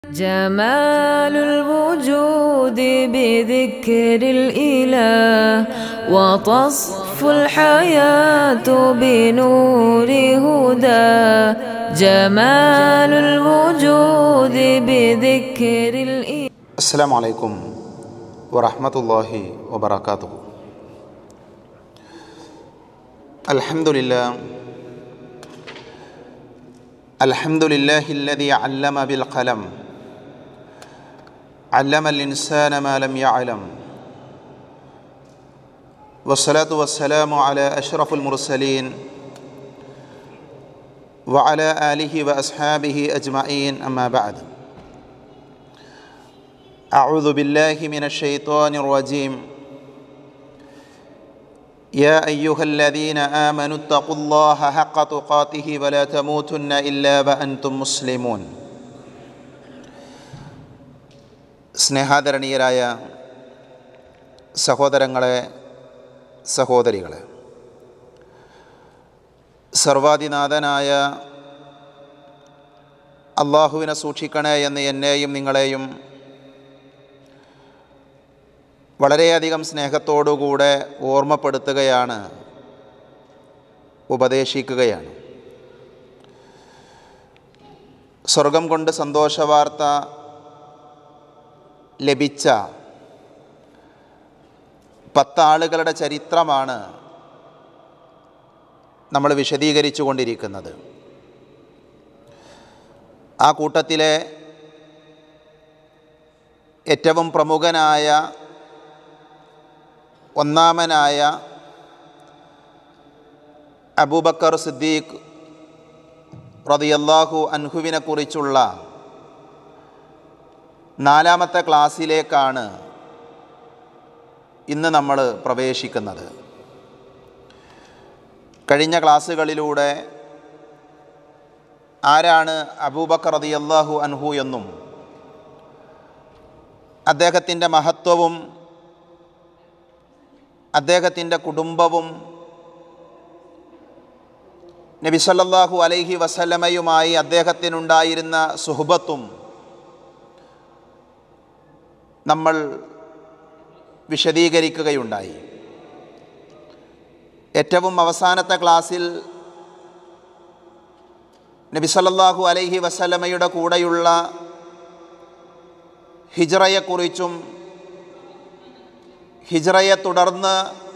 جمال الوجود بذكر الإله وتصفو الحياة بنور هدى جمال الوجود بذكر الإله السلام عليكم ورحمة الله وبركاته الحمد لله الحمد لله الذي علم بالقلم علم الإنسان ما لم يعلم والصلاة والسلام على أشرف المرسلين وعلى آله وأصحابه أجمعين أما بعد أعوذ بالله من الشيطان الرجيم يا أيها الذين آمنوا اتقوا الله حق تقاته ولا تموتن إلا وأنتم مسلمون സ്നേഹാദരണീയരായ സഹോദരങ്ങളെ സഹോദരികളെ സർവാധിനാഥനായ അള്ളാഹുവിനെ സൂക്ഷിക്കണേ എന്ന് എന്നെയും നിങ്ങളെയും വളരെയധികം സ്നേഹത്തോടുകൂടെ ഓർമ്മപ്പെടുത്തുകയാണ് ഉപദേശിക്കുകയാണ് സ്വർഗം കൊണ്ട് സന്തോഷവാർത്ത ലഭിച്ച പത്താളുകളുടെ ചരിത്രമാണ് നമ്മൾ വിശദീകരിച്ചു കൊണ്ടിരിക്കുന്നത് ആ കൂട്ടത്തിലെ ഏറ്റവും പ്രമുഖനായ ഒന്നാമനായ അബൂബക്കർ സിദ്ദീഖ് റതിയല്ലാഹു അൻഹുവിനെ കുറിച്ചുള്ള നാലാമത്തെ ക്ലാസ്സിലേക്കാണ് ഇന്ന് നമ്മൾ പ്രവേശിക്കുന്നത് കഴിഞ്ഞ ക്ലാസ്സുകളിലൂടെ ആരാണ് അബൂബക്കർ റതിയല്ലാഹു അൻഹു എന്നും അദ്ദേഹത്തിൻ്റെ മഹത്വവും അദ്ദേഹത്തിൻ്റെ കുടുംബവും നബി സല്ലല്ലാഹു അലൈഹി വസല്ലമയുമായി അദ്ദേഹത്തിനുണ്ടായിരുന്ന സുഹബത്തും നമ്മൾ വിശദീകരിക്കുകയുണ്ടായി ഏറ്റവും അവസാനത്തെ ക്ലാസ്സിൽ നബി സല്ലല്ലാഹു അലൈഹി വസല്ലമയുടെ കൂടെയുള്ള ഹിജ്റയെക്കുറിച്ചും ഹിജ്റയെ തുടർന്ന്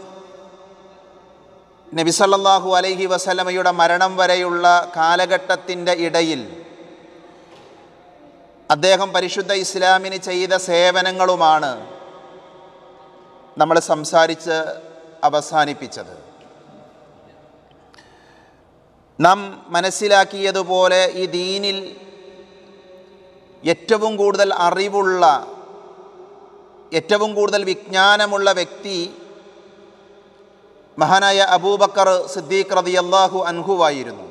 നബി സല്ലല്ലാഹു അലൈഹി വസല്ലമയുടെ മരണം വരെയുള്ള കാലഘട്ടത്തിൻ്റെ ഇടയിൽ അദ്ദേഹം പരിശുദ്ധ ഇസ്ലാമിന് ചെയ്ത സേവനങ്ങളുമാണ് നമ്മൾ സംസാരിച്ച് അവസാനിപ്പിച്ചത് നാം മനസ്സിലാക്കിയതുപോലെ ഈ ദീനിൽ ഏറ്റവും കൂടുതൽ അറിവുള്ള ഏറ്റവും കൂടുതൽ വിജ്ഞാനമുള്ള വ്യക്തി മഹാനായ അബൂബക്കർ സിദ്ദീഖ് റതി അള്ളാഹു അൻഹുവായിരുന്നു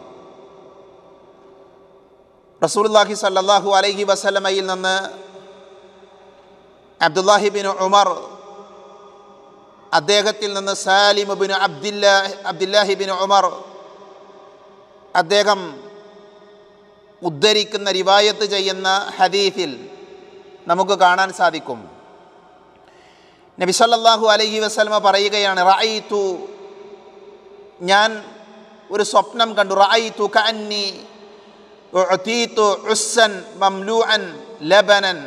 റസൂൽല്ലാഹി സല്ലാഹു അലൈഹി വസലമയിൽ നിന്ന് അബ്ദുല്ലാഹിബിൻ ഉമർ അദ്ദേഹത്തിൽ നിന്ന് സാലിമുബിൻ അബ്ദില്ലാ അബ്ദുല്ലാഹിബിൻ ഉമർ അദ്ദേഹം ഉദ്ധരിക്കുന്ന റിവായത്ത് ചെയ്യുന്ന ഹദീഫിൽ നമുക്ക് കാണാൻ സാധിക്കും നബി സല്ലല്ലാഹു അലൈഹി വസല്ലമ പറയുകയാണ് റഅയ്തു ഞാൻ ഒരു സ്വപ്നം കണ്ടു റഅയ്തു കഅന്നി ഉഅതീതു ഉസ്സൻ മംലൂഅൻ ലബനൻ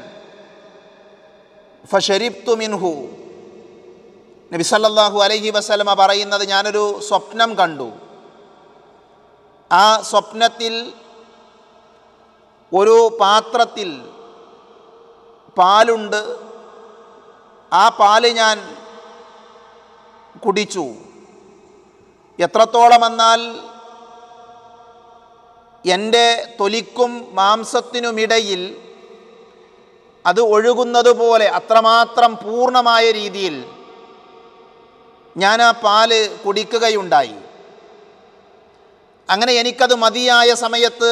ഫശരിബ്തു മിൻഹു നബി സല്ലല്ലാഹു അലൈഹി വസല്ലമ പറയുന്നത് ഞാനൊരു സ്വപ്നം കണ്ടു ആ സ്വപ്നത്തിൽ ഒരു പാത്രത്തിൽ പാലുണ്ട് ആ പാല് ഞാൻ കുടിച്ചു എത്രത്തോളമെന്നാൽ എൻ്റെ തൊലിക്കും മാംസത്തിനുമിടയിൽ അത് ഒഴുകുന്നത് പോലെ അത്രമാത്രം പൂർണ്ണമായ രീതിയിൽ ഞാൻ ആ പാല് കുടിക്കുകയുണ്ടായി അങ്ങനെ എനിക്കത് മതിയായ സമയത്ത്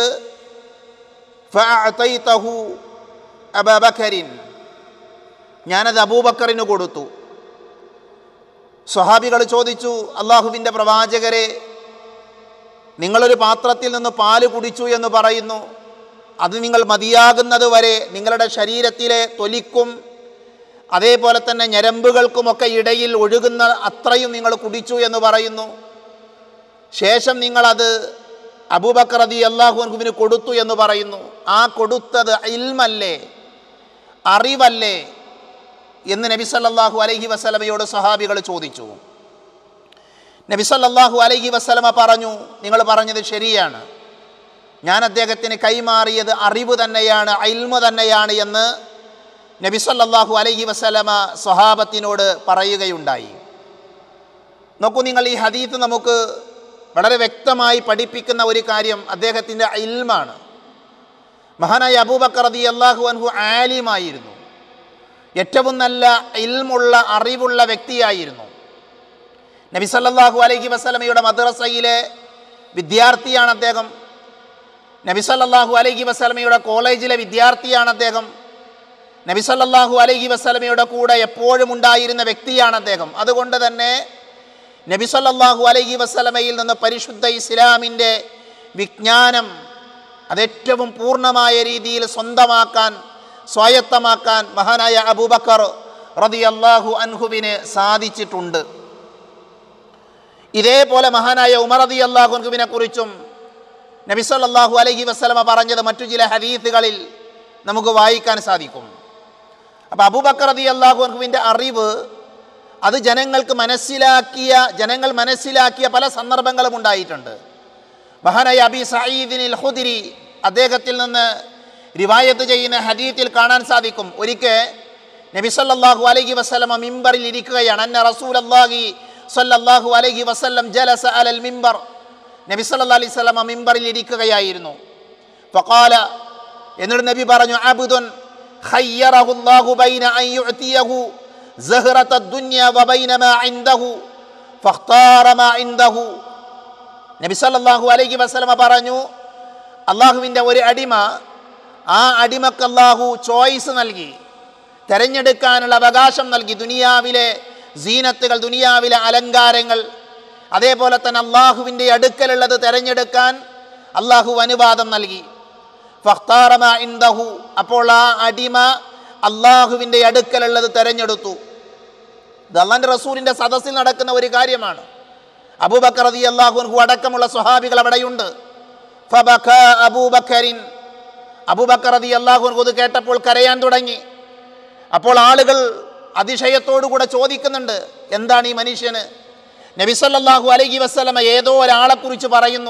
ഫഅതൈതഹു അബബക്കരിൻ ഞാനത് അബൂബക്കറിന് കൊടുത്തു സ്വഹാബികൾ ചോദിച്ചു അള്ളാഹുവിൻ്റെ പ്രവാചകരെ നിങ്ങളൊരു പാത്രത്തിൽ നിന്ന് പാല് കുടിച്ചു എന്ന് പറയുന്നു അത് നിങ്ങൾ മതിയാകുന്നത് വരെ നിങ്ങളുടെ ശരീരത്തിലെ തൊലിക്കും അതേപോലെ തന്നെ ഞരമ്പുകൾക്കുമൊക്കെ ഇടയിൽ ഒഴുകുന്ന അത്രയും നിങ്ങൾ കുടിച്ചു എന്ന് പറയുന്നു ശേഷം നിങ്ങളത് അബൂബക്കർ റതി അള്ളാഹുവിന് കൊടുത്തു എന്ന് പറയുന്നു ആ കൊടുത്തത് ഇൽമല്ലേ അറിവല്ലേ എന്ന് നബി സല്ലല്ലാഹു അലൈഹി വസല്ലമയോട് സഹാബികൾ ചോദിച്ചു നബി സല്ലല്ലാഹു അലൈഹി വസല്ലമ പറഞ്ഞു നിങ്ങൾ പറഞ്ഞത് ശരിയാണ് ഞാൻ അദ്ദേഹത്തിന് കൈമാറിയത് അറിവ് തന്നെയാണ് അയിൽമ തന്നെയാണ് എന്ന് നബി സല്ലല്ലാഹു അലൈഹി വസല്ലമ സ്വഹാബത്തിനോട് പറയുകയുണ്ടായി നോക്കൂ നിങ്ങൾ ഈ ഹദീത്ത് നമുക്ക് വളരെ വ്യക്തമായി പഠിപ്പിക്കുന്ന ഒരു കാര്യം അദ്ദേഹത്തിൻ്റെ ഇൽമാണ് മഹാനായ അബൂബക്കർ റതി അള്ളാഹു അൻഹു ആലിമായിരുന്നു ഏറ്റവും നല്ല ഇൽമുള്ള അറിവുള്ള വ്യക്തിയായിരുന്നു നബി സല്ലല്ലാഹു അലൈഹി വസല്ലമയുടെ മദ്രസയിലെ വിദ്യാർത്ഥിയാണ് അദ്ദേഹം നബി സല്ലല്ലാഹു അലൈഹി വസല്ലമയുടെ കോളേജിലെ വിദ്യാർത്ഥിയാണ് അദ്ദേഹം നബി സല്ലല്ലാഹു അലൈഹി വസല്ലമയുടെ കൂടെ എപ്പോഴും ഉണ്ടായിരുന്ന വ്യക്തിയാണ് അദ്ദേഹം അതുകൊണ്ട് തന്നെ നബി സല്ലല്ലാഹു അലൈഹി വസല്ലമയിൽ നിന്ന് പരിശുദ്ധ ഇസ്ലാമിൻ്റെ വിജ്ഞാനം അതേറ്റവും പൂർണ്ണമായ രീതിയിൽ സ്വന്തമാക്കാൻ സ്വായത്തമാക്കാൻ മഹാനായ അബൂബക്കർ റതി അള്ളാഹു അൻഹുവിന് സാധിച്ചിട്ടുണ്ട് ഇതേപോലെ മഹാനായ ഉമർ റതി അള്ളാഹു അൻഹുവിനെ കുറിച്ചും നബി സല്ലല്ലാഹു അലൈഹി വസല്ലമ പറഞ്ഞത് മറ്റു ചില ഹദീസുകളിൽ നമുക്ക് വായിക്കാൻ സാധിക്കും അപ്പോൾ അബൂബക്കർ റതി അള്ളാഹു അൻഹുവിൻ്റെ അറിവ് അത് ജനങ്ങൾക്ക് മനസ്സിലാക്കിയ ജനങ്ങൾ മനസ്സിലാക്കിയ പല സന്ദർഭങ്ങളും ഉണ്ടായിട്ടുണ്ട് മഹാനായ അബി സയ്യിദിനിൽ ഹുദിരി അദ്ദേഹത്തിൽ നിന്ന് റിവായത്ത് ചെയ്യുന്ന ഹദീത്തിൽ കാണാൻ സാധിക്കും ഒരിക്കൽ നബി സല്ലല്ലാഹു അലൈഹി വസല്ലമ മിമ്പറിൽ ഇരിക്കുകയാണ് അന്ന റസൂൽ അള്ളാഹി സല്ലല്ലാഹു അലൈഹി വസല്ലം ജലസ അലൽ മിമ്പർ നബി സല്ലല്ലാഹു അലൈഹി വസല്ലമ മിമ്പറിൽ ഇരിക്കുകയായിരുന്നു ഫഖാല എന്നിട്ട് നബി പറഞ്ഞു അബ്ദുൻ ഖയ്യറഹു അല്ലാഹു ബൈന അൻ യുഅതിയഹു زهرة الدنيا وبين ما عنده فاختار ما عنده നബി സല്ലല്ലാഹു അലൈഹി വസല്ലമ പറഞ്ഞു അള്ളാഹുവിൻ്റെ ഒരു അടിമ ആ അടിമക്ക് അള്ളാഹു ചോയ്സ് നൽകി തിരഞ്ഞെടുക്കാനുള്ള അവകാശം നൽകി ദുനിയാവിലെ സീനത്തുകൾ ദുനിയാവിലെ അലങ്കാരങ്ങൾ അതേപോലെ തന്നെ അള്ളാഹുവിൻ്റെ അടുക്കലുള്ളത് തിരഞ്ഞെടുക്കാൻ അള്ളാഹു അനുവാദം നൽകി ഫഖ്താറമ ഇൻദഹു അപ്പോൾ ആ അടിമ അള്ളാഹുവിൻ്റെ അടുക്കലുള്ളത് തെരഞ്ഞെടുത്തു ഇത് അള്ളാൻ്റെ റസൂലിൻ്റെ സദസ്സിൽ നടക്കുന്ന ഒരു കാര്യമാണ് അബൂബക്കർ റതി അള്ളാഹുൻഹു അടക്കമുള്ള സ്വഹാബികൾ അവിടെയുണ്ട് ഫബക അബൂബക്കറിൻ അബൂബക്കർ റതി അള്ളാഹുൻഹു ഇത് കേട്ടപ്പോൾ കരയാൻ തുടങ്ങി അപ്പോൾ ആളുകൾ അതിശയത്തോടുകൂടെ ചോദിക്കുന്നുണ്ട് എന്താണ് ഈ മനുഷ്യന് നബി സല്ലല്ലാഹു അലൈഹി വസ്ലമ ഏതോ ഒരാളെക്കുറിച്ച് പറയുന്നു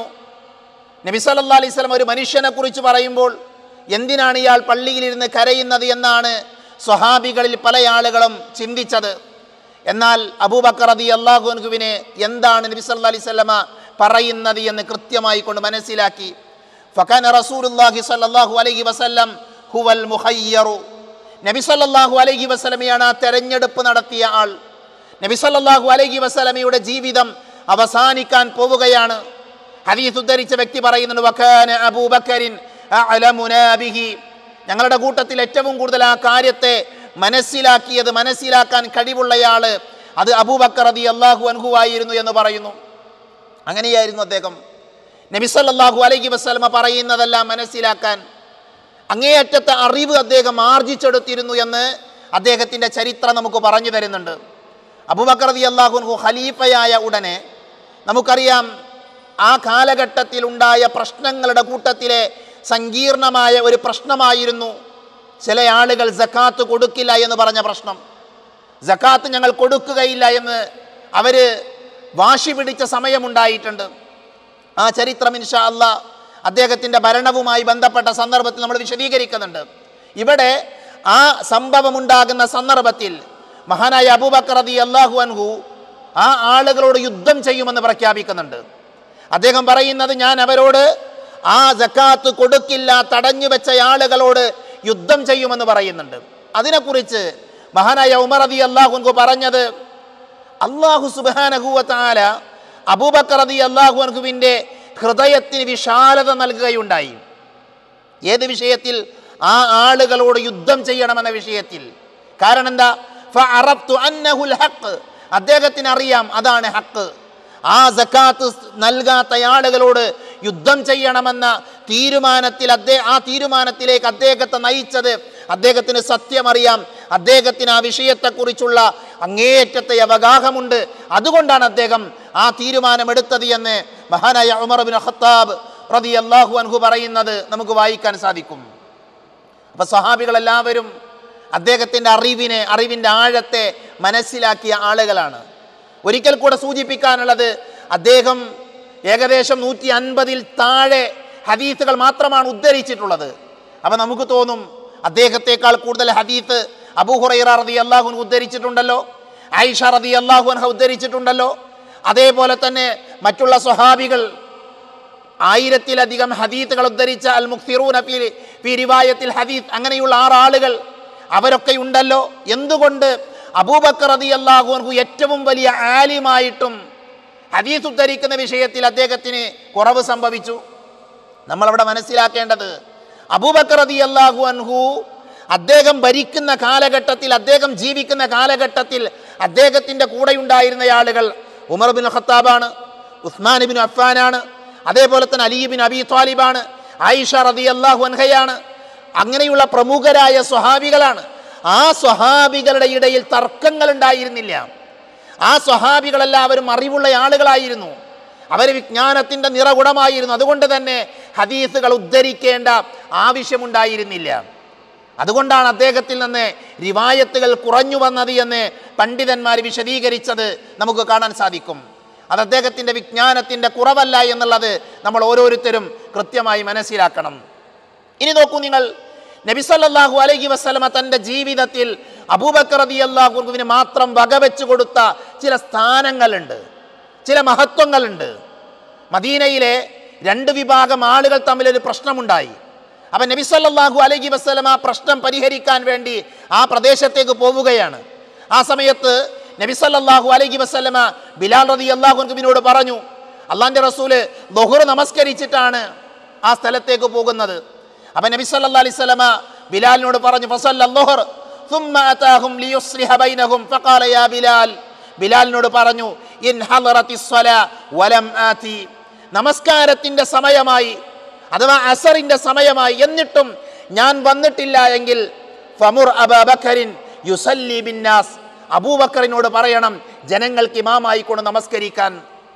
നബി സല്ലല്ലാഹു അലൈഹി വസല്ലം ഒരു മനുഷ്യനെ കുറിച്ച് പറയുമ്പോൾ എന്തിനാണ് ഇയാൾ പള്ളിയിലിരുന്ന് കരയുന്നത് എന്നാണ് സ്വഹാബികളിൽ പല ആളുകളും ചിന്തിച്ചത് എന്നാൽ അബൂബക്കർ റതി അള്ളാഹുൻഹുവിനെ എന്താണ് നബി സല്ലല്ലാഹു അലൈഹി വസല്ലമ പറയുന്നത് എന്ന് കൃത്യമായി കൊണ്ട് മനസ്സിലാക്കി ഫക്കാന റസൂലുള്ളാഹി സ്വല്ലല്ലാഹു അലൈഹി വസല്ലം ഹുവൽ മുഖയ്യറു നബി സല്ലല്ലാഹു അലൈഹി വസല്ലമയാണ് ആ തെരഞ്ഞെടുപ്പ് നടത്തിയ ആൾ നബി സല്ലല്ലാഹു അലൈഹി വസല്ലമയുടെ ജീവിതം അവസാനിക്കാൻ പോവുകയാണ് ഹദീസ് ഉദ്ധരിച്ച വ്യക്തി പറയുന്നുണ്ട് വക്കാന അബൂബക്കറിൻ അഅലമുനാ ബിഹി ഞങ്ങളുടെ കൂട്ടത്തിൽ ഏറ്റവും കൂടുതൽ ആ കാര്യത്തെ മനസ്സിലാക്കിയത് മനസ്സിലാക്കാൻ കഴിവുള്ളയാള് അത് അബൂബക്കർ റതി അള്ളാഹു അൻഹുവായിരുന്നു എന്ന് പറയുന്നു അങ്ങനെയായിരുന്നു അദ്ദേഹം നബി സല്ലല്ലാഹു അലൈഹി വസല്ലമ പറയുന്നതെല്ലാം മനസ്സിലാക്കാൻ അങ്ങേയറ്റത്തെ അറിവ് അദ്ദേഹം ആർജിച്ചെടുത്തിരുന്നു എന്ന് അദ്ദേഹത്തിൻ്റെ ചരിത്രം നമുക്ക് പറഞ്ഞു തരുന്നുണ്ട് അബൂബക്കർ റതി അള്ളാഹുൻഹു ഖലീഫയായ ഉടനെ നമുക്കറിയാം ആ കാലഘട്ടത്തിൽ ഉണ്ടായ പ്രശ്നങ്ങളുടെ കൂട്ടത്തിലെ സങ്കീർണമായ ഒരു പ്രശ്നമായിരുന്നു ചില ആളുകൾ ജക്കാത്ത് കൊടുക്കില്ല എന്ന് പറഞ്ഞ പ്രശ്നം ജക്കാത്ത് ഞങ്ങൾ കൊടുക്കുകയില്ല എന്ന് അവർ വാശി പിടിച്ച സമയമുണ്ടായിട്ടുണ്ട് ആ ചരിത്രം ഇൻഷാ അല്ല അദ്ദേഹത്തിൻ്റെ ഭരണവുമായി ബന്ധപ്പെട്ട സന്ദർഭത്തിൽ നമ്മൾ വിശദീകരിക്കുന്നുണ്ട് ഇവിടെ ആ സംഭവമുണ്ടാകുന്ന സന്ദർഭത്തിൽ മഹാനായ അബൂബക്കർ റതി അള്ളാഹു അൻഹു ആ ആളുകളോട് യുദ്ധം ചെയ്യുമെന്ന് പ്രഖ്യാപിക്കുന്നുണ്ട് അദ്ദേഹം പറയുന്നത് ഞാൻ അവരോട് ആ ജക്കാത്ത് കൊടുക്കില്ല തടഞ്ഞു വെച്ച ആളുകളോട് യുദ്ധം ചെയ്യുമെന്ന് പറയുന്നുണ്ട് അതിനെക്കുറിച്ച് മഹാനായ ഉമർ അതി അള്ളാഹുൻകു പറഞ്ഞത് അള്ളാഹു സുബാനഹുവത്താല അബൂബക്കർ അതി അള്ളാഹുൻകുവിൻ്റെ ഹൃദയത്തിന് വിശാലത നൽകുകയുണ്ടായി ഏത് വിഷയത്തിൽ ആ ആളുകളോട് യുദ്ധം ചെയ്യണമെന്ന വിഷയത്തിൽ കാരണം എന്താ ഫഅറബ്തു അന്നഹുൽ ഹഖ് അദ്ദേഹത്തിന് അറിയാം അതാണ് ഹക്ക് ആ സക്കാത്ത് നൽകാത്ത ആളുകളോട് യുദ്ധം ചെയ്യണമെന്ന തീരുമാനത്തിൽ അദ്ദേഹം ആ തീരുമാനത്തിലേക്ക് അദ്ദേഹത്തെ നയിച്ചത് അദ്ദേഹത്തിന് സത്യമറിയാം അദ്ദേഹത്തിന് ആ വിഷയത്തെക്കുറിച്ചുള്ള അങ്ങേയറ്റത്തെ അവഗാഹമുണ്ട് അതുകൊണ്ടാണ് അദ്ദേഹം ആ തീരുമാനമെടുത്തത് എന്ന് മഹാനായ ഉമർ ബിൻ ഖത്താബ് റതി അള്ളാഹു അൻഹു പറയുന്നത് നമുക്ക് വായിക്കാൻ സാധിക്കും അപ്പൊ സഹാബികളെല്ലാവരും അദ്ദേഹത്തിൻ്റെ അറിവിനെ അറിവിൻ്റെ ആഴത്തെ മനസ്സിലാക്കിയ ആളുകളാണ് ഒരിക്കൽ കൂടെ സൂചിപ്പിക്കാനുള്ളത് അദ്ദേഹം ഏകദേശം നൂറ്റി അൻപതിൽ താഴെ ഹദീസുകൾ മാത്രമാണ് ഉദ്ധരിച്ചിട്ടുള്ളത് അപ്പം നമുക്ക് തോന്നും അദ്ദേഹത്തെക്കാൾ കൂടുതൽ ഹദീത്ത് അബൂഹുറൈറ റതി അള്ളാഹുൻ ഉദ്ധരിച്ചിട്ടുണ്ടല്ലോ ആയിഷ റതി അള്ളാഹുൻഹ ഉദ്ധരിച്ചിട്ടുണ്ടല്ലോ അതേപോലെ തന്നെ മറ്റുള്ള സ്വഹാബികൾ ആയിരത്തിലധികം ഹദീത്തുകൾ ഉദ്ധരിച്ച അൽ മുഖ്തിറൂന ഫി ഫി റിവായത്തിൽ ഹദീത്ത് അങ്ങനെയുള്ള ആറ് ആളുകൾ അവരൊക്കെ ഉണ്ടല്ലോ എന്തുകൊണ്ട് അബൂബക്കർ റതി അള്ളാഹു ഏറ്റവും വലിയ ആലിമായിട്ടും ഹദീസ് ഉദ്ധരിക്കുന്ന വിഷയത്തിൽ അദ്ദേഹത്തിന് കുറവ് സംഭവിച്ചു നമ്മളവിടെ മനസ്സിലാക്കേണ്ടത് അബൂബക്കർ റതി അള്ളാഹു അൻഹു അദ്ദേഹം ഭരിക്കുന്ന കാലഘട്ടത്തിൽ അദ്ദേഹം ജീവിക്കുന്ന കാലഘട്ടത്തിൽ അദ്ദേഹത്തിൻ്റെ കൂടെയുണ്ടായിരുന്ന ആളുകൾ ഉമർ ബിൻ ഖത്താബാണ് ഉസ്മാൻ ബിൻ അഫ്ഫാനാണ് അതേപോലെ തന്നെ അലീബിൻ അബി താലിബാണ് ആയിഷ റതി അള്ളാഹു അൻഹയാണ് അങ്ങനെയുള്ള പ്രമുഖരായ സ്വഹാബികളാണ് ആ സ്വഹാബികളുടെ ഇടയിൽ തർക്കങ്ങൾ ഉണ്ടായിരുന്നില്ല ആ സ്വഹാബികളെല്ലാവരും അറിവുള്ള ആളുകളായിരുന്നു അവർ വിജ്ഞാനത്തിൻ്റെ നിറകുടമായിരുന്നു അതുകൊണ്ട് തന്നെ ഹദീസുകൾ ഉദ്ധരിക്കേണ്ട ആവശ്യമുണ്ടായിരുന്നില്ല അതുകൊണ്ടാണ് അദ്ദേഹത്തിൽ നിന്ന് റിവായത്തുകൾ കുറഞ്ഞു വന്നത് എന്ന് പണ്ഡിതന്മാർ വിശദീകരിച്ചത് നമുക്ക് കാണാൻ സാധിക്കും അത് അദ്ദേഹത്തിൻ്റെ വിജ്ഞാനത്തിൻ്റെ കുറവല്ല എന്നുള്ളത് നമ്മൾ ഓരോരുത്തരും കൃത്യമായി മനസ്സിലാക്കണം ഇനി നോക്കൂ നിങ്ങൾ നബിസല്ലാഹു അലൈഹി വസ്ലമ തൻ്റെ ജീവിതത്തിൽ അബൂബക്കർ റതി അള്ളാഹുവിന് മാത്രം വകവെച്ചു കൊടുത്ത ചില സ്ഥാനങ്ങളുണ്ട് ചില മഹത്വങ്ങളുണ്ട് മദീനയിലെ രണ്ട് വിഭാഗം ആളുകൾ തമ്മിലൊരു പ്രശ്നമുണ്ടായി അപ്പം നബിസല്ലാഹു അലൈഹി വസ്ലം ആ പ്രശ്നം പരിഹരിക്കാൻ വേണ്ടി ആ പ്രദേശത്തേക്ക് പോവുകയാണ് ആ സമയത്ത് നബിസല്ലാഹു അലൈഹി വസ്ലമ ബിലാൽ റതി അള്ളാഹുവിനോട് പറഞ്ഞു അള്ളാന്റെ റസൂല് ദൊഹുർ നമസ്കരിച്ചിട്ടാണ് ആ സ്ഥലത്തേക്ക് പോകുന്നത് അപ്പം നബി സല്ലല്ലാഹു അലൈഹി വസല്ലമ ബിലാലിനോട് പറഞ്ഞു ഫസല്ല അല്ലാഹർ ثم أتاهم ليصلح بينهم فقال يا بلال ബിലാലിനോട് പറഞ്ഞു ഇൻ ഹളറത്തിസ്സല വലം ആതി നമസ്കാരത്തിൻ്റെ സമയമായി അഥവാ അസറിൻ്റെ സമയമായി എന്നിട്ടും ഞാൻ വന്നിട്ടില്ല എങ്കിൽ ഫമുർ അബൂബക്കറിൻ യുസല്ലി ബിന്നാസ് അബൂബക്കറിനോട് പറയണം ജനങ്ങൾക്ക് ഇമാമായി കൊണ്ട് നമസ്കരിക്കാൻ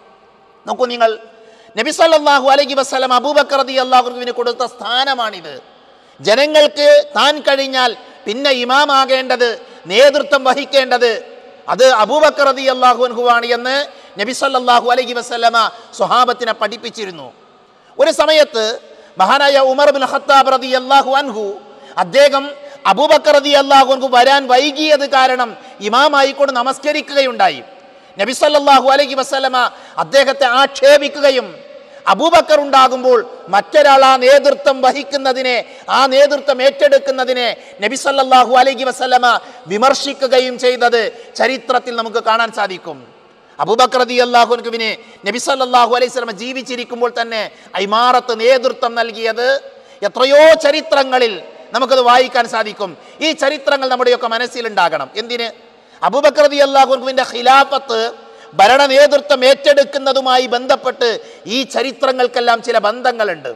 നോക്കൂ നിങ്ങൾ നബി സല്ലല്ലാഹു അലൈഹി വസല്ലം അബൂബക്കർ റളിയല്ലാഹു അള്ളാഹുവിന് കൊടുത്ത സ്ഥാനമാണിത് ജനങ്ങൾക്ക് താൻ കഴിഞ്ഞാൽ പിന്നെ ഇമാമാകേണ്ടത് നേതൃത്വം വഹിക്കേണ്ടത് അത് അബൂബക്കർ റതി അള്ളാഹുൻഹുവാണ് എന്ന് നബി സല്ലല്ലാഹു അലൈഹി വസല്ലമ സ്വഹാബത്തിനെ പഠിപ്പിച്ചിരുന്നു ഒരു സമയത്ത് മഹാനായ ഉമർ ബിൻ ഖത്താബ് റതി അള്ളാഹു അൻഹു അദ്ദേഹം അബൂബക്കർ റതി അള്ളാഹു അൻഹു വരാൻ വൈകിയത് കാരണം ഇമാമായിക്കൊണ്ട് നമസ്കരിക്കുകയുണ്ടായി നബി സല്ലല്ലാഹു അലൈഹി വസല്ലമ അദ്ദേഹത്തെ ആക്ഷേപിക്കുകയും അബൂബക്കർ ഉണ്ടാകുമ്പോൾ മറ്റൊരാൾ ആ നേതൃത്വം വഹിക്കുന്നതിനെ ആ നേതൃത്വം ഏറ്റെടുക്കുന്നതിനെ നബി സല്ലല്ലാഹു അലൈഹി വസല്ലമ വിമർശിക്കുകയും ചെയ്തത് ചരിത്രത്തിൽ നമുക്ക് കാണാൻ സാധിക്കും അബൂബക്കർ റതി അള്ളാഹുവിന് നബി സല്ലല്ലാഹു അലൈഹി വസല്ലമ ജീവിച്ചിരിക്കുമ്പോൾ തന്നെ ഐമാറത്ത് നേതൃത്വം നൽകിയത് എത്രയോ ചരിത്രങ്ങളിൽ നമുക്കത് വായിക്കാൻ സാധിക്കും ഈ ചരിത്രങ്ങൾ നമ്മുടെയൊക്കെ മനസ്സിലുണ്ടാകണം എന്തിന് അബൂബക്കർ റതി അള്ളാഹുവിൻ്റെ ഖിലാഫത്ത് ഭരണ നേതൃത്വം ഏറ്റെടുക്കുന്നതുമായി ബന്ധപ്പെട്ട് ഈ ചരിത്രങ്ങൾക്കെല്ലാം ചില ബന്ധങ്ങളുണ്ട്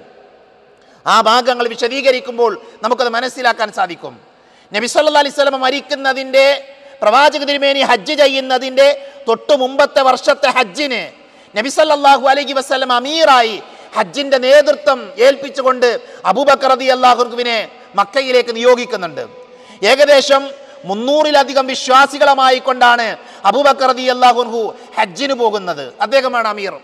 ആ ഭാഗങ്ങൾ വിശദീകരിക്കുമ്പോൾ നമുക്കത് മനസ്സിലാക്കാൻ സാധിക്കും നബി സല്ലല്ലാഹു അലൈഹി വസല്ലം മരിക്കുന്നതിൻ്റെ പ്രവാചക തിരുമേനി ഹജ്ജ് ചെയ്യുന്നതിൻ്റെ തൊട്ടു മുമ്പത്തെ വർഷത്തെ ഹജ്ജിന് നബി സല്ലല്ലാഹു അലൈഹി വസല്ലം അമീറായി ഹജ്ജിന്റെ നേതൃത്വം ഏൽപ്പിച്ചുകൊണ്ട് അബൂബക്കർ റതി അള്ളാഹുവിനെ മക്കയിലേക്ക് നിയോഗിക്കുന്നുണ്ട് ഏകദേശം മുന്നൂറിലധികം വിശ്വാസികളുമായി കൊണ്ടാണ് അബൂബക്കർ റതി അള്ളാഹുൻഹു ഹജ്ജിന് പോകുന്നത് അദ്ദേഹമാണ് അമീർ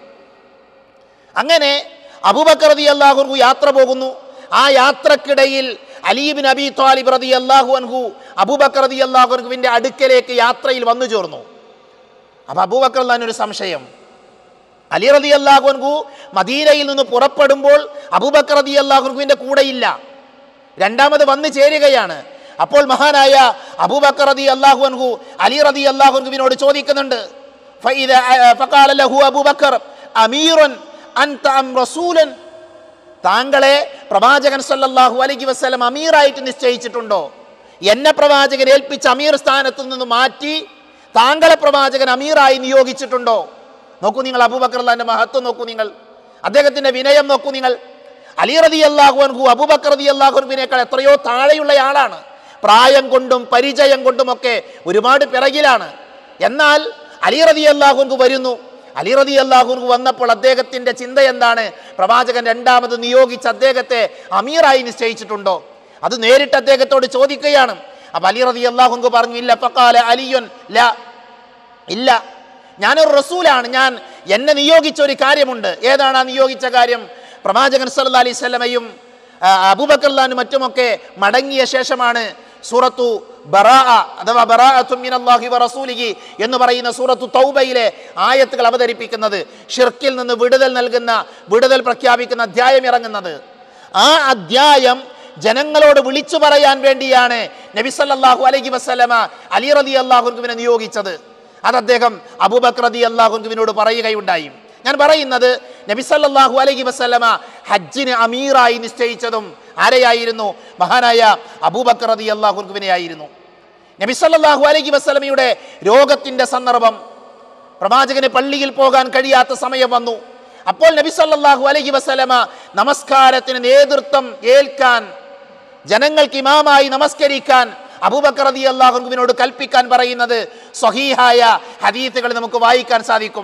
അങ്ങനെ അബൂബക്കർ റതി അള്ളാഹുൻഹു യാത്ര പോകുന്നു ആ യാത്രക്കിടയിൽ അലീബിൻ അബി താലിബ് റതി അള്ളാഹു അൻഹു അബൂബക്കർ റതി അള്ളാഹുൻഹുവിൻ്റെ അടുക്കലേക്ക് യാത്രയിൽ വന്നു ചേർന്നു അപ്പൊ അബൂബക്കർ ഒരു സംശയം അലി റതി അള്ളാഹുൻഹു മദീനയിൽ നിന്ന് പുറപ്പെടുമ്പോൾ അബൂബക്കർ റതി അള്ളാഹുൻഹുവിൻ്റെ കൂടെയില്ല രണ്ടാമത് വന്നു ചേരുകയാണ് അപ്പോൾ മഹാനായ അബൂബക്കർ റതി അള്ളാഹു അൻഹു അലി റതി അള്ളാഹുവിനോട് ചോദിക്കുന്നുണ്ട് ഫഇദ- ഫഖാല ലഹു അബൂബക്കർ അമീറുൻ അൻത അം റസൂലൻ താങ്കളെ പ്രവാചകൻ സല്ലല്ലാഹു അലൈഹി വസല്ലം അമീറായിട്ട് നിശ്ചയിച്ചിട്ടുണ്ടോ എന്നെ പ്രവാചകൻ ഏൽപ്പിച്ച അമീർ സ്ഥാനത്തു നിന്ന് മാറ്റി താങ്കളെ പ്രവാചകൻ അമീറായി നിയോഗിച്ചിട്ടുണ്ടോ നോക്കൂ നിങ്ങൾ അബൂബക്കർലാന്റെ മഹത്വം നോക്കൂ നിങ്ങൾ അദ്ദേഹത്തിന്റെ വിനയം നോക്കൂ നിങ്ങൾ അലി റതി അള്ളാഹുൻഹു അബൂബക്കർ റതി അള്ളാഹുൻഹുവിനേക്കാൾ എത്രയോ താഴെയുള്ള ആളാണ് പ്രായം കൊണ്ടും പരിചയം കൊണ്ടുമൊക്കെ ഒരുപാട് പിറകിലാണ് എന്നാൽ അലി റതി അള്ളാഹുൻഹു വരുന്നു അലി റതി അള്ളാഹുൻഹു വന്നപ്പോൾ അദ്ദേഹത്തിന്റെ ചിന്ത എന്താണ് പ്രവാചകൻ രണ്ടാമത് നിയോഗിച്ച് അദ്ദേഹത്തെ അമീറായി നിശ്ചയിച്ചിട്ടുണ്ടോ അത് നേരിട്ട് അദ്ദേഹത്തോട് ചോദിക്കുകയാണ് അപ്പൊ അലി റതി അള്ളാഹുൻഹു പറഞ്ഞു ഇല്ല ഫക്കാല അലിയുൻ ല ഇല്ല ഞാനൊരു റസൂലാണ് ഞാൻ എന്നെ നിയോഗിച്ച ഒരു കാര്യമുണ്ട് ഏതാണ് ആ നിയോഗിച്ച കാര്യം പ്രവാചകൻ സല്ല അലൈഹി സ്വലമയും അബൂബക്കർലാനും മറ്റുമൊക്കെ മടങ്ങിയ ശേഷമാണ് സൂറത്തു ബറാ അഥവാ ബറാഅത്തും മിനല്ലാഹി വറസൂലിഹി എന്ന് പറയുന്ന സൂറത്തു തൗബയിലെ ആയത്തുകൾ അവതരിപ്പിക്കുന്നത് ഷിർക്കിൽ നിന്ന് വിടുതൽ നൽകുന്ന വിടുതൽ പ്രഖ്യാപിക്കുന്ന അധ്യായം ഇറങ്ങുന്നത് ആ അധ്യായം ജനങ്ങളോട് വിളിച്ചു പറയാൻ വേണ്ടിയാണ് നബി സല്ലല്ലാഹു അലൈഹി വസല്ലമ അലി റതി അള്ളാഹുവിനെ നിയോഗിച്ചത് അത് അദ്ദേഹം അബൂബക്കർ റതി അള്ളാഹുവിനോട് പറയുകയുണ്ടായി ഞാൻ പറയുന്നത് നബി സല്ലല്ലാഹു അലൈഹി വസല്ലമ ഹജ്ജിന് അമീറായി നിശ്ചയിച്ചതും ആരെയായിരുന്നു മഹാനായ അബൂബക്കർ റതി അള്ളാഹുവിനെ ആയിരുന്നു നബി സല്ലല്ലാഹു അലൈഹി വസല്ലമയുടെ രോഗത്തിന്റെ സന്ദർഭം പ്രവാചകന് പള്ളിയിൽ പോകാൻ കഴിയാത്ത സമയം വന്നു അപ്പോൾ നബി സല്ലല്ലാഹു അലൈഹി വസല്ലമ നമസ്കാരത്തിന് നേതൃത്വം ഏൽക്കാൻ ജനങ്ങൾക്ക് ഇമാമായി നമസ്കരിക്കാൻ അബൂബക്കർ റതി അള്ളാഹുവിനോട് കൽപ്പിക്കാൻ പറയുന്നത് സ്വഹീഹായ ഹദീത്തുകൾ നമുക്ക് വായിക്കാൻ സാധിക്കും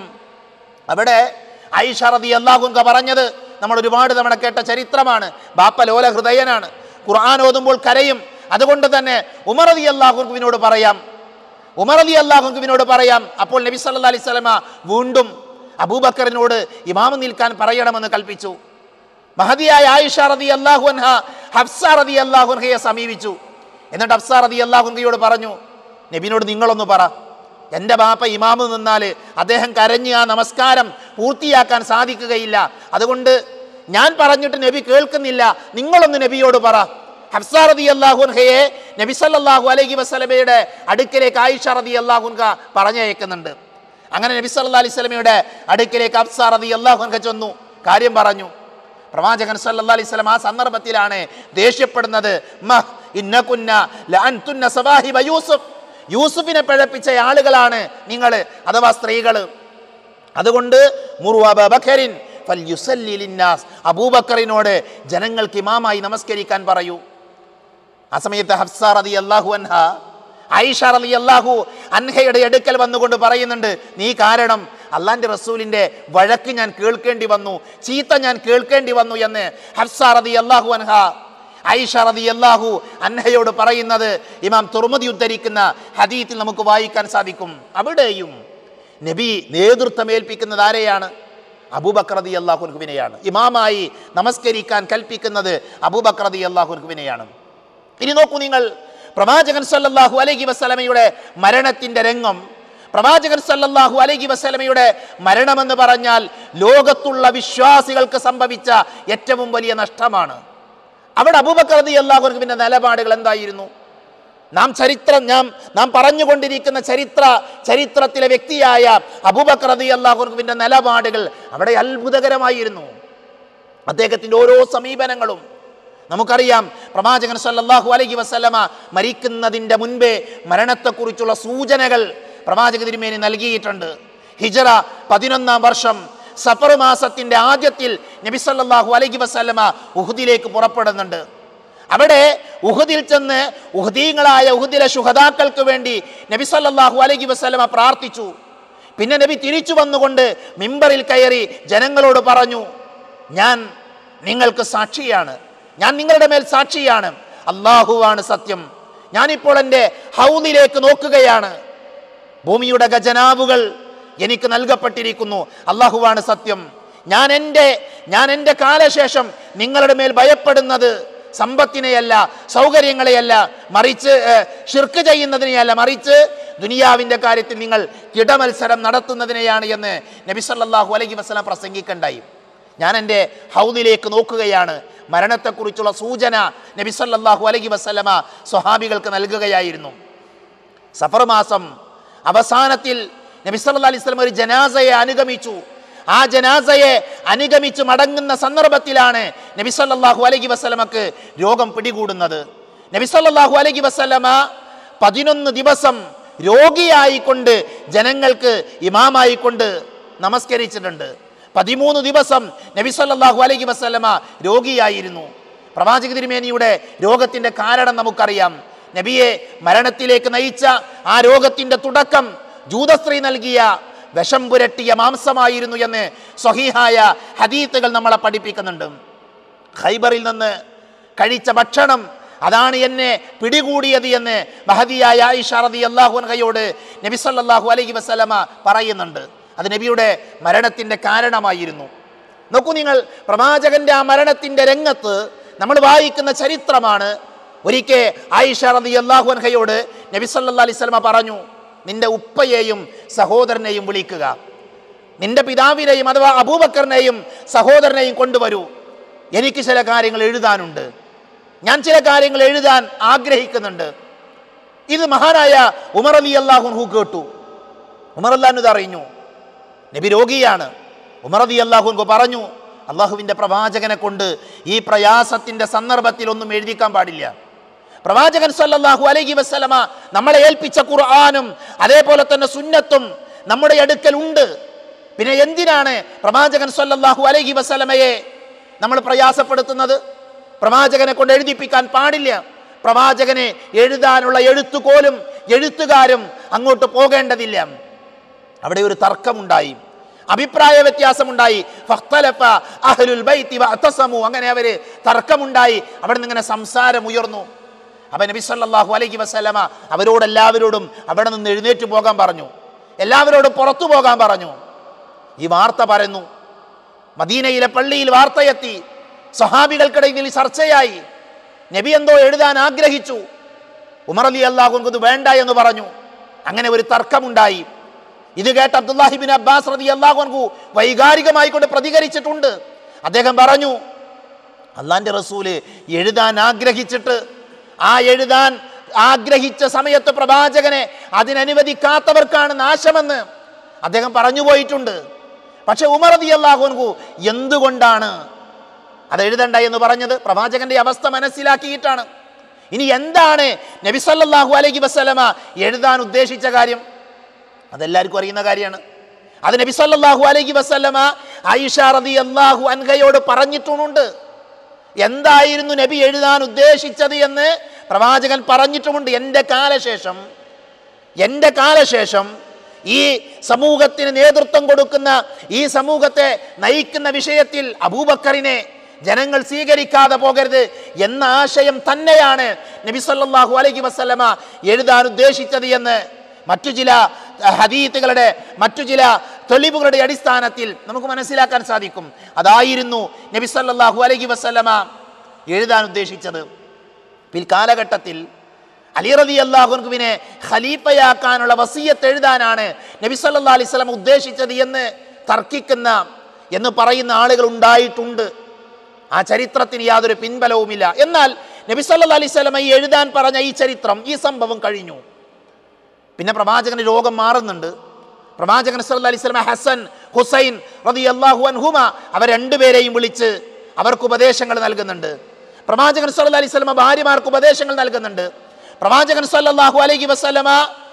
അവിടെ ഐഷ റതി അള്ളാഹുങ്ക പറഞ്ഞത് നമ്മൾ ഒരുപാട് തവണ കേട്ട ചരിത്രമാണ് ബാപ്പ ലോല ഹൃദയനാണ് ഖുർആൻ ഓതുമ്പോൾ കരയും അതുകൊണ്ട് തന്നെ ഉമർ അലി അള്ളാഹുവിനോട് പറയാം ഉമർ അലി അള്ളാഹുവിനോട് പറയാം അപ്പോൾ നബി സല്ലാ അലൈഹി സ്വലമ വീണ്ടും അബൂബക്കറിനോട് ഇമാമ് നിൽക്കാൻ പറയണമെന്ന് കൽപ്പിച്ചു മഹതിയായ ആയിഷ റതി അള്ളാഹുൻഹ ഹഫ്സ റതി അള്ളാഹുൻഹയെ സമീപിച്ചു എന്നിട്ട് ഹഫ്സ റതി അള്ളാഹുൻഹയോട് പറഞ്ഞു നബിനോട് നിങ്ങളൊന്ന് പറ എൻ്റെ ബാപ്പ ഇമാമ് നിന്നാൽ അദ്ദേഹം കരഞ്ഞ് ആ നമസ്കാരം പൂർത്തിയാക്കാൻ സാധിക്കുകയില്ല അതുകൊണ്ട് ഞാൻ പറഞ്ഞിട്ട് നബി കേൾക്കുന്നില്ല നിങ്ങളൊന്ന് നബിയോട് പറ ഹഫ്സ റതി അള്ളാഹുൻഹയെ നബി സല്ലല്ലാഹു അലൈഹി വസല്ലമയുടെ അടുക്കലേക്ക് ആയിഷ റതി അള്ളാഹുൻഹ പറഞ്ഞയക്കുന്നുണ്ട് അങ്ങനെ നബി സല്ലല്ലാഹു അലൈഹി വസല്ലമയുടെ അടുക്കലേക്ക് ഹഫ്സ റതി അള്ളാഹുൻഹ ചെന്നു കാര്യം പറഞ്ഞു പ്രവാചകൻ സല്ലല്ലാഹു അലൈഹി വസല്ലം ആ സന്ദർഭത്തിലാണ് ദേഷ്യപ്പെടുന്നത് മഹ് ഇന്നകുന്ന ലഅൻതുന്ന സവാഹിബ യൂസുഫ് യൂസുഫിനെ പിഴപ്പിച്ച ആളുകളാണ് നിങ്ങൾ അഥവാ സ്ത്രീകൾ അതുകൊണ്ട് മുറു അബൂബക്കറിൻ ഫൽയുസല്ലി ലിന്നാസ് അബൂബക്കറിനോട് ജനങ്ങൾക്ക് ഇമാമായി നമസ്കരിക്കാൻ പറയൂ ആ സമയത്ത് ഹഫ്സ റതി അള്ളാഹു അൻഹ ഐഷ റലി അള്ളാഹു അൻഹയുടെ അടുക്കൽ വന്നുകൊണ്ട് പറയുന്നുണ്ട് നീ കാരണം അള്ളാന്റെ റസൂലിന്റെ വഴക്ക് ഞാൻ കേൾക്കേണ്ടി വന്നു ചീത്ത ഞാൻ കേൾക്കേണ്ടി വന്നു എന്ന് ഹഫ്സ റതി അള്ളാഹു അൻഹ ഐഷ റതി അള്ളാഹു അൻഹയോട് പറയുന്നത് ഇമാം തുറമുതി ഉദ്ധരിക്കുന്ന ഹദീത്തിൽ നമുക്ക് വായിക്കാൻ സാധിക്കും അവിടെയും നബി നേതൃത്വം ഏൽപ്പിക്കുന്നത് ആരെയാണ് അബൂബക്രതി അള്ളാഹുർഖുവിനെയാണ് ഇമാമായി നമസ്കരിക്കാൻ കൽപ്പിക്കുന്നത് അബൂബക്രതി അള്ളാഹുർഖുവിനെയാണ് ഇനി നോക്കൂ നിങ്ങൾ പ്രവാചകൻ സല്ലല്ലാഹു അലൈഹി വസല്ലമയുടെ മരണത്തിന്റെ രംഗം പ്രവാചകൻ സല്ലല്ലാഹു അലൈഹി വസല്ലമയുടെ മരണമെന്ന് പറഞ്ഞാൽ ലോകത്തുള്ള വിശ്വാസികൾക്ക് സംഭവിച്ച ഏറ്റവും വലിയ നഷ്ടമാണ് അവിടെ അബൂബക്രതി അള്ളാഹുർഖുവിന്റെ നിലപാടുകൾ എന്തായിരുന്നു നാം ചരിത്രം നാം നാം പറഞ്ഞുകൊണ്ടിരിക്കുന്ന ചരിത്ര ചരിത്രത്തിലെ വ്യക്തിയായ അബൂബക്രതി അള്ളാഹുർഖുവിന്റെ നിലപാടുകൾ അവിടെ അത്ഭുതകരമായിരുന്നു അദ്ദേഹത്തിന്റെ ഓരോ സമീപനങ്ങളും നമുക്കറിയാം പ്രവാചകൻ സല്ലല്ലാഹു അലൈഹി വസല്ലമ മരിക്കുന്നതിൻ്റെ മുൻപേ മരണത്തെക്കുറിച്ചുള്ള സൂചനകൾ പ്രവാചക തിരുമേനി നൽകിയിട്ടുണ്ട് ഹിജറ പതിനൊന്നാം വർഷം സഫർ മാസത്തിന്റെ ആദ്യത്തിൽ നബി സല്ലല്ലാഹു അലൈഹി വസല്ലമ ഉഹുദിലേക്ക് പുറപ്പെടുന്നുണ്ട് അവിടെ ഉഹുദിൽ ചെന്ന് ഉഹദീങ്ങളായ ഉഹുദിലെ ശുഹതാക്കൾക്ക് വേണ്ടി നബി സല്ലല്ലാഹു അലൈഹി വസല്ലമ പ്രാർത്ഥിച്ചു പിന്നെ നബി തിരിച്ചു വന്നുകൊണ്ട് മിമ്പറിൽ കയറി ജനങ്ങളോട് പറഞ്ഞു ഞാൻ നിങ്ങൾക്ക് സാക്ഷിയാണ് ഞാൻ നിങ്ങളുടെ മേൽ സാക്ഷിയാണ് അള്ളാഹുവാണ് സത്യം ഞാനിപ്പോൾ എൻ്റെ ഹൗദിലേക്ക് നോക്കുകയാണ് ഭൂമിയുടെ ഖജനാവുകൾ എനിക്ക് നൽകപ്പെട്ടിരിക്കുന്നു അള്ളാഹുവാണ് സത്യം ഞാൻ എൻ്റെ ഞാൻ എൻ്റെ കാലശേഷം നിങ്ങളുടെ മേൽ ഭയപ്പെടുന്നത് സമ്പത്തിനെയല്ല സൗകര്യങ്ങളെയല്ല മറിച്ച് ഏഹ്, ഷിർക്ക് ചെയ്യുന്നതിനെയല്ല മറിച്ച് ദുനിയാവിൻ്റെ കാര്യത്തിൽ നിങ്ങൾ കിടമത്സരം നടത്തുന്നതിനെയാണ് എന്ന് നബി സല്ലല്ലാഹു അലൈഹി വസല്ലം പ്രസംഗിക്കണ്ടായി ഞാൻ എൻ്റെ ഹൗദിലേക്ക് നോക്കുകയാണ് മരണത്തെക്കുറിച്ചുള്ള സൂചന നബി സല്ലല്ലാഹു അലൈഹി വസല്ലമ സ്വഹാബികൾക്ക് നൽകുകയായിരുന്നു സഫർ മാസം അവസാനത്തിൽ നബി സല്ലല്ലാഹു അലൈഹി വസല്ലം ഒരു ജനാസയെ അനുഗമിച്ചു ആ ജനാസയെ അനുഗമിച്ച് മടങ്ങുന്ന സന്ദർഭത്തിലാണ് നബി സല്ലല്ലാഹു അലൈഹി വസല്ലമക്ക് രോഗം പിടികൂടുന്നത് നബി സല്ലല്ലാഹു അലൈഹി വസല്ലമ പതിനൊന്ന് ദിവസം രോഗിയായിക്കൊണ്ട് ജനങ്ങൾക്ക് ഇമാമായിക്കൊണ്ട് നമസ്കരിച്ചിട്ടുണ്ട് പതിമൂന്ന് ദിവസം നബി സല്ലല്ലാഹു അലൈഹി വസല്ലമ രോഗിയായിരുന്നു പ്രവാചക തിരുമേനിയുടെ രോഗത്തിന്റെ കാരണം നമുക്കറിയാം നബിയെ മരണത്തിലേക്ക് നയിച്ച ആ രോഗത്തിന്റെ തുടക്കം ജൂതസ്ത്രീ നൽകിയ വിഷം പുരട്ടിയ മാംസമായിരുന്നു എന്ന് സ്വഹീഹായ ഹദീത്തുകൾ നമ്മളെ പഠിപ്പിക്കുന്നുണ്ട് ഖൈബറിൽ നിന്ന് കഴിച്ച ഭക്ഷണം അതാണ് എന്നെ പിടികൂടിയത് എന്ന് മഹദിയായ ആയിഷ റതി അള്ളാഹുൻഹയോട് നബി സല്ലല്ലാഹു അലൈഹി വസല്ലമ പറയുന്നുണ്ട് അത് നബിയുടെ മരണത്തിൻ്റെ കാരണമായിരുന്നു നോക്കൂ നിങ്ങൾ പ്രവാചകന്റെ ആ മരണത്തിൻ്റെ രംഗത്ത് നമ്മൾ വായിക്കുന്ന ചരിത്രമാണ് ഒരിക്കൽ ആയിഷ റതി അള്ളാഹുൻഹയോട് നബി സല്ലാ അലൈഹി സ്വലമ പറഞ്ഞു നിന്റെ ഉപ്പയെയും സഹോദരനെയും വിളിക്കുക നിന്റെ പിതാവിനെയും അഥവാ അബൂബക്കറിനെയും സഹോദരനെയും കൊണ്ടുവരൂ എനിക്ക് ചില കാര്യങ്ങൾ എഴുതാനുണ്ട് ഞാൻ ചില കാര്യങ്ങൾ എഴുതാൻ ആഗ്രഹിക്കുന്നുണ്ട് ഇത് മഹാനായ ഉമർ അലി അള്ളാഹുൻഹു കേട്ടു ഉമർ അല്ലാഹു ഇത് അറിഞ്ഞു നബി രോഗിയാണ് ഉമർ അലി അള്ളാഹുൻഹു പറഞ്ഞു അള്ളാഹുവിൻ്റെ പ്രവാചകനെ കൊണ്ട് ഈ പ്രയാസത്തിൻ്റെ സന്ദർഭത്തിൽ ഒന്നും എഴുതിക്കാൻ പാടില്ല പ്രവാചകൻ സല്ലല്ലാഹു അലൈഹി വസല്ലമ നമ്മളെ ഏൽപ്പിച്ച ഖുർആാനും അതേപോലെ തന്നെ സുന്നത്തും നമ്മുടെ അടുക്കൽ ഉണ്ട് പിന്നെ എന്തിനാണ് പ്രവാചകൻ സല്ലല്ലാഹു അലൈഹി വസല്ലമയെ നമ്മൾ പ്രയാസപ്പെടുത്തുന്നത് പ്രവാചകനെ കൊണ്ട് എഴുതിപ്പിക്കാൻ പാടില്ല പ്രവാചകനെ എഴുതാനുള്ള എഴുത്തുകോലും എഴുത്തുകാരും അങ്ങോട്ട് പോകേണ്ടതില്ല അവിടെ ഒരു തർക്കമുണ്ടായി അഭിപ്രായ വ്യത്യാസമുണ്ടായി ഫഖ്തലഫ അഹ്ലുൽ ബൈത്തി വഅതസമു അങ്ങനെ അവര് തർക്കമുണ്ടായി അവിടെ നിന്ന് ഇങ്ങനെ സംസാരം ഉയർന്നു അപ്പൊ നബി സല്ലല്ലാഹു അലൈഹി വസല്ലമ അവരോട് എല്ലാവരോടും അവിടെ നിന്ന് എഴുന്നേറ്റ് പോകാൻ പറഞ്ഞു എല്ലാവരോടും പുറത്തു പോകാൻ പറഞ്ഞു ഈ വാർത്ത പറയുന്നു മദീനയിലെ പള്ളിയിൽ വാർത്തയെത്തി സഹാബികൾക്കിടയിൽ ചർച്ചയായി നബി എന്തോ എഴുതാൻ ആഗ്രഹിച്ചു ഉമർ അലി അള്ളാഹു ഇത് വേണ്ട എന്ന് പറഞ്ഞു അങ്ങനെ ഒരു തർക്കമുണ്ടായി ഇത് കേട്ട് അബ്ദുല്ലാഹിബിൻ അബ്ബാസ് റതി അള്ളാഹു വൈകാരികമായി കൊണ്ട് പ്രതികരിച്ചിട്ടുണ്ട് അദ്ദേഹം പറഞ്ഞു അള്ളാന്റെ റസൂല് എഴുതാൻ ആഗ്രഹിച്ചിട്ട് ആ എഴുതാൻ ആഗ്രഹിച്ച സമയത്ത് പ്രവാചകനെ അതിനനുവദിക്കാത്തവർക്കാണ് നാശമെന്ന് അദ്ദേഹം പറഞ്ഞു പോയിട്ടുണ്ട് പക്ഷെ ഉമർ റതി അള്ളാഹുൻകു എന്തുകൊണ്ടാണ് അത് എഴുതണ്ട എന്ന് പറഞ്ഞത് പ്രവാചകന്റെ അവസ്ഥ മനസ്സിലാക്കിയിട്ടാണ് ഇനി എന്താണ് നബി സല്ലല്ലാഹു അലൈഹി വസല്ലമ എഴുതാൻ ഉദ്ദേശിച്ച കാര്യം അതെല്ലാവർക്കും അറിയുന്ന കാര്യമാണ് അത് നബി സല്ലല്ലാഹു അലൈഹി വസല്ലമ ആയിഷ റളിയല്ലാഹു അൻഹയോട് പറഞ്ഞിട്ടുമുണ്ട് എന്തായിരുന്നു നബി എഴുതാൻ ഉദ്ദേശിച്ചത് എന്ന് പ്രവാചകൻ പറഞ്ഞിട്ടുമുണ്ട് എൻ്റെ കാലശേഷം എൻ്റെ കാലശേഷം ഈ സമൂഹത്തിന് നേതൃത്വം കൊടുക്കുന്ന ഈ സമൂഹത്തെ നയിക്കുന്ന വിഷയത്തിൽ അബൂബക്കറിനെ ജനങ്ങൾ സ്വീകരിക്കാതെ പോകരുത് എന്ന ആശയം തന്നെയാണ് നബി സല്ലല്ലാഹു അലൈഹി വസല്ലമ എഴുതാൻ ഉദ്ദേശിച്ചത് എന്ന് മറ്റു ചില ഹദീത്തുകളുടെ മറ്റു ചില തെളിവുകളുടെ അടിസ്ഥാനത്തിൽ നമുക്ക് മനസ്സിലാക്കാൻ സാധിക്കും അതായിരുന്നു നബി സല്ലല്ലാഹു അലൈഹി വസല്ലമ എഴുതാൻ ഉദ്ദേശിച്ചത് പിൽക്കാലഘട്ടത്തിൽ അലി റതി അള്ളാഹുവിനെ ഖലീഫയാക്കാനുള്ള വസീയത്ത് എഴുതാനാണ് നബി സല്ലാ അലൈഹി സ്വലം ഉദ്ദേശിച്ചത് എന്ന് തർക്കിക്കുന്ന എന്ന് പറയുന്ന ആളുകൾ ഉണ്ടായിട്ടുണ്ട് ആ ചരിത്രത്തിന് യാതൊരു പിൻബലവുമില്ല എന്നാൽ നബി സല്ലാ അലൈഹി സ്വലമ ഈ എഴുതാൻ പറഞ്ഞ ഈ ചരിത്രം ഈ സംഭവം കഴിഞ്ഞു പിന്നെ പ്രവാചകന് രോഗം മാറുന്നുണ്ട് പ്രവാചകൻ സല്ലല്ലാഹു അലൈഹി വസല്ലം ഹസൻ ഹുസൈൻ റളിയല്ലാഹു അൻഹുമ അവർ രണ്ടുപേരെയും വിളിച്ച് അവർക്ക് ഉപദേശങ്ങൾ നൽകുന്നുണ്ട് പ്രവാചകൻ സല്ലല്ലാഹു അലൈഹി വസല്ലമ ഭാര്യമാർക്ക് ഉപദേശങ്ങൾ നൽകുന്നുണ്ട് പ്രവാചകൻ സല്ലല്ലാഹു അലൈഹി വസല്ലമ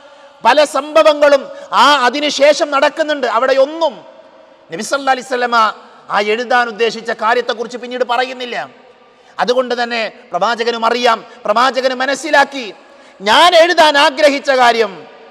പല സംഭവങ്ങളും ആ അതിനുശേഷം നടക്കുന്നുണ്ട് അവിടെ ഒന്നും നബി സല്ലല്ലാഹു അലൈഹി വസല്ലമ ആ എഴുതാൻ ഉദ്ദേശിച്ച കാര്യത്തെക്കുറിച്ച് പിന്നീട് പറയുന്നില്ല അതുകൊണ്ട് തന്നെ പ്രവാചകനും അറിയാം പ്രവാചകന് മനസ്സിലാക്കി ഞാൻ എഴുതാൻ ആഗ്രഹിച്ച കാര്യം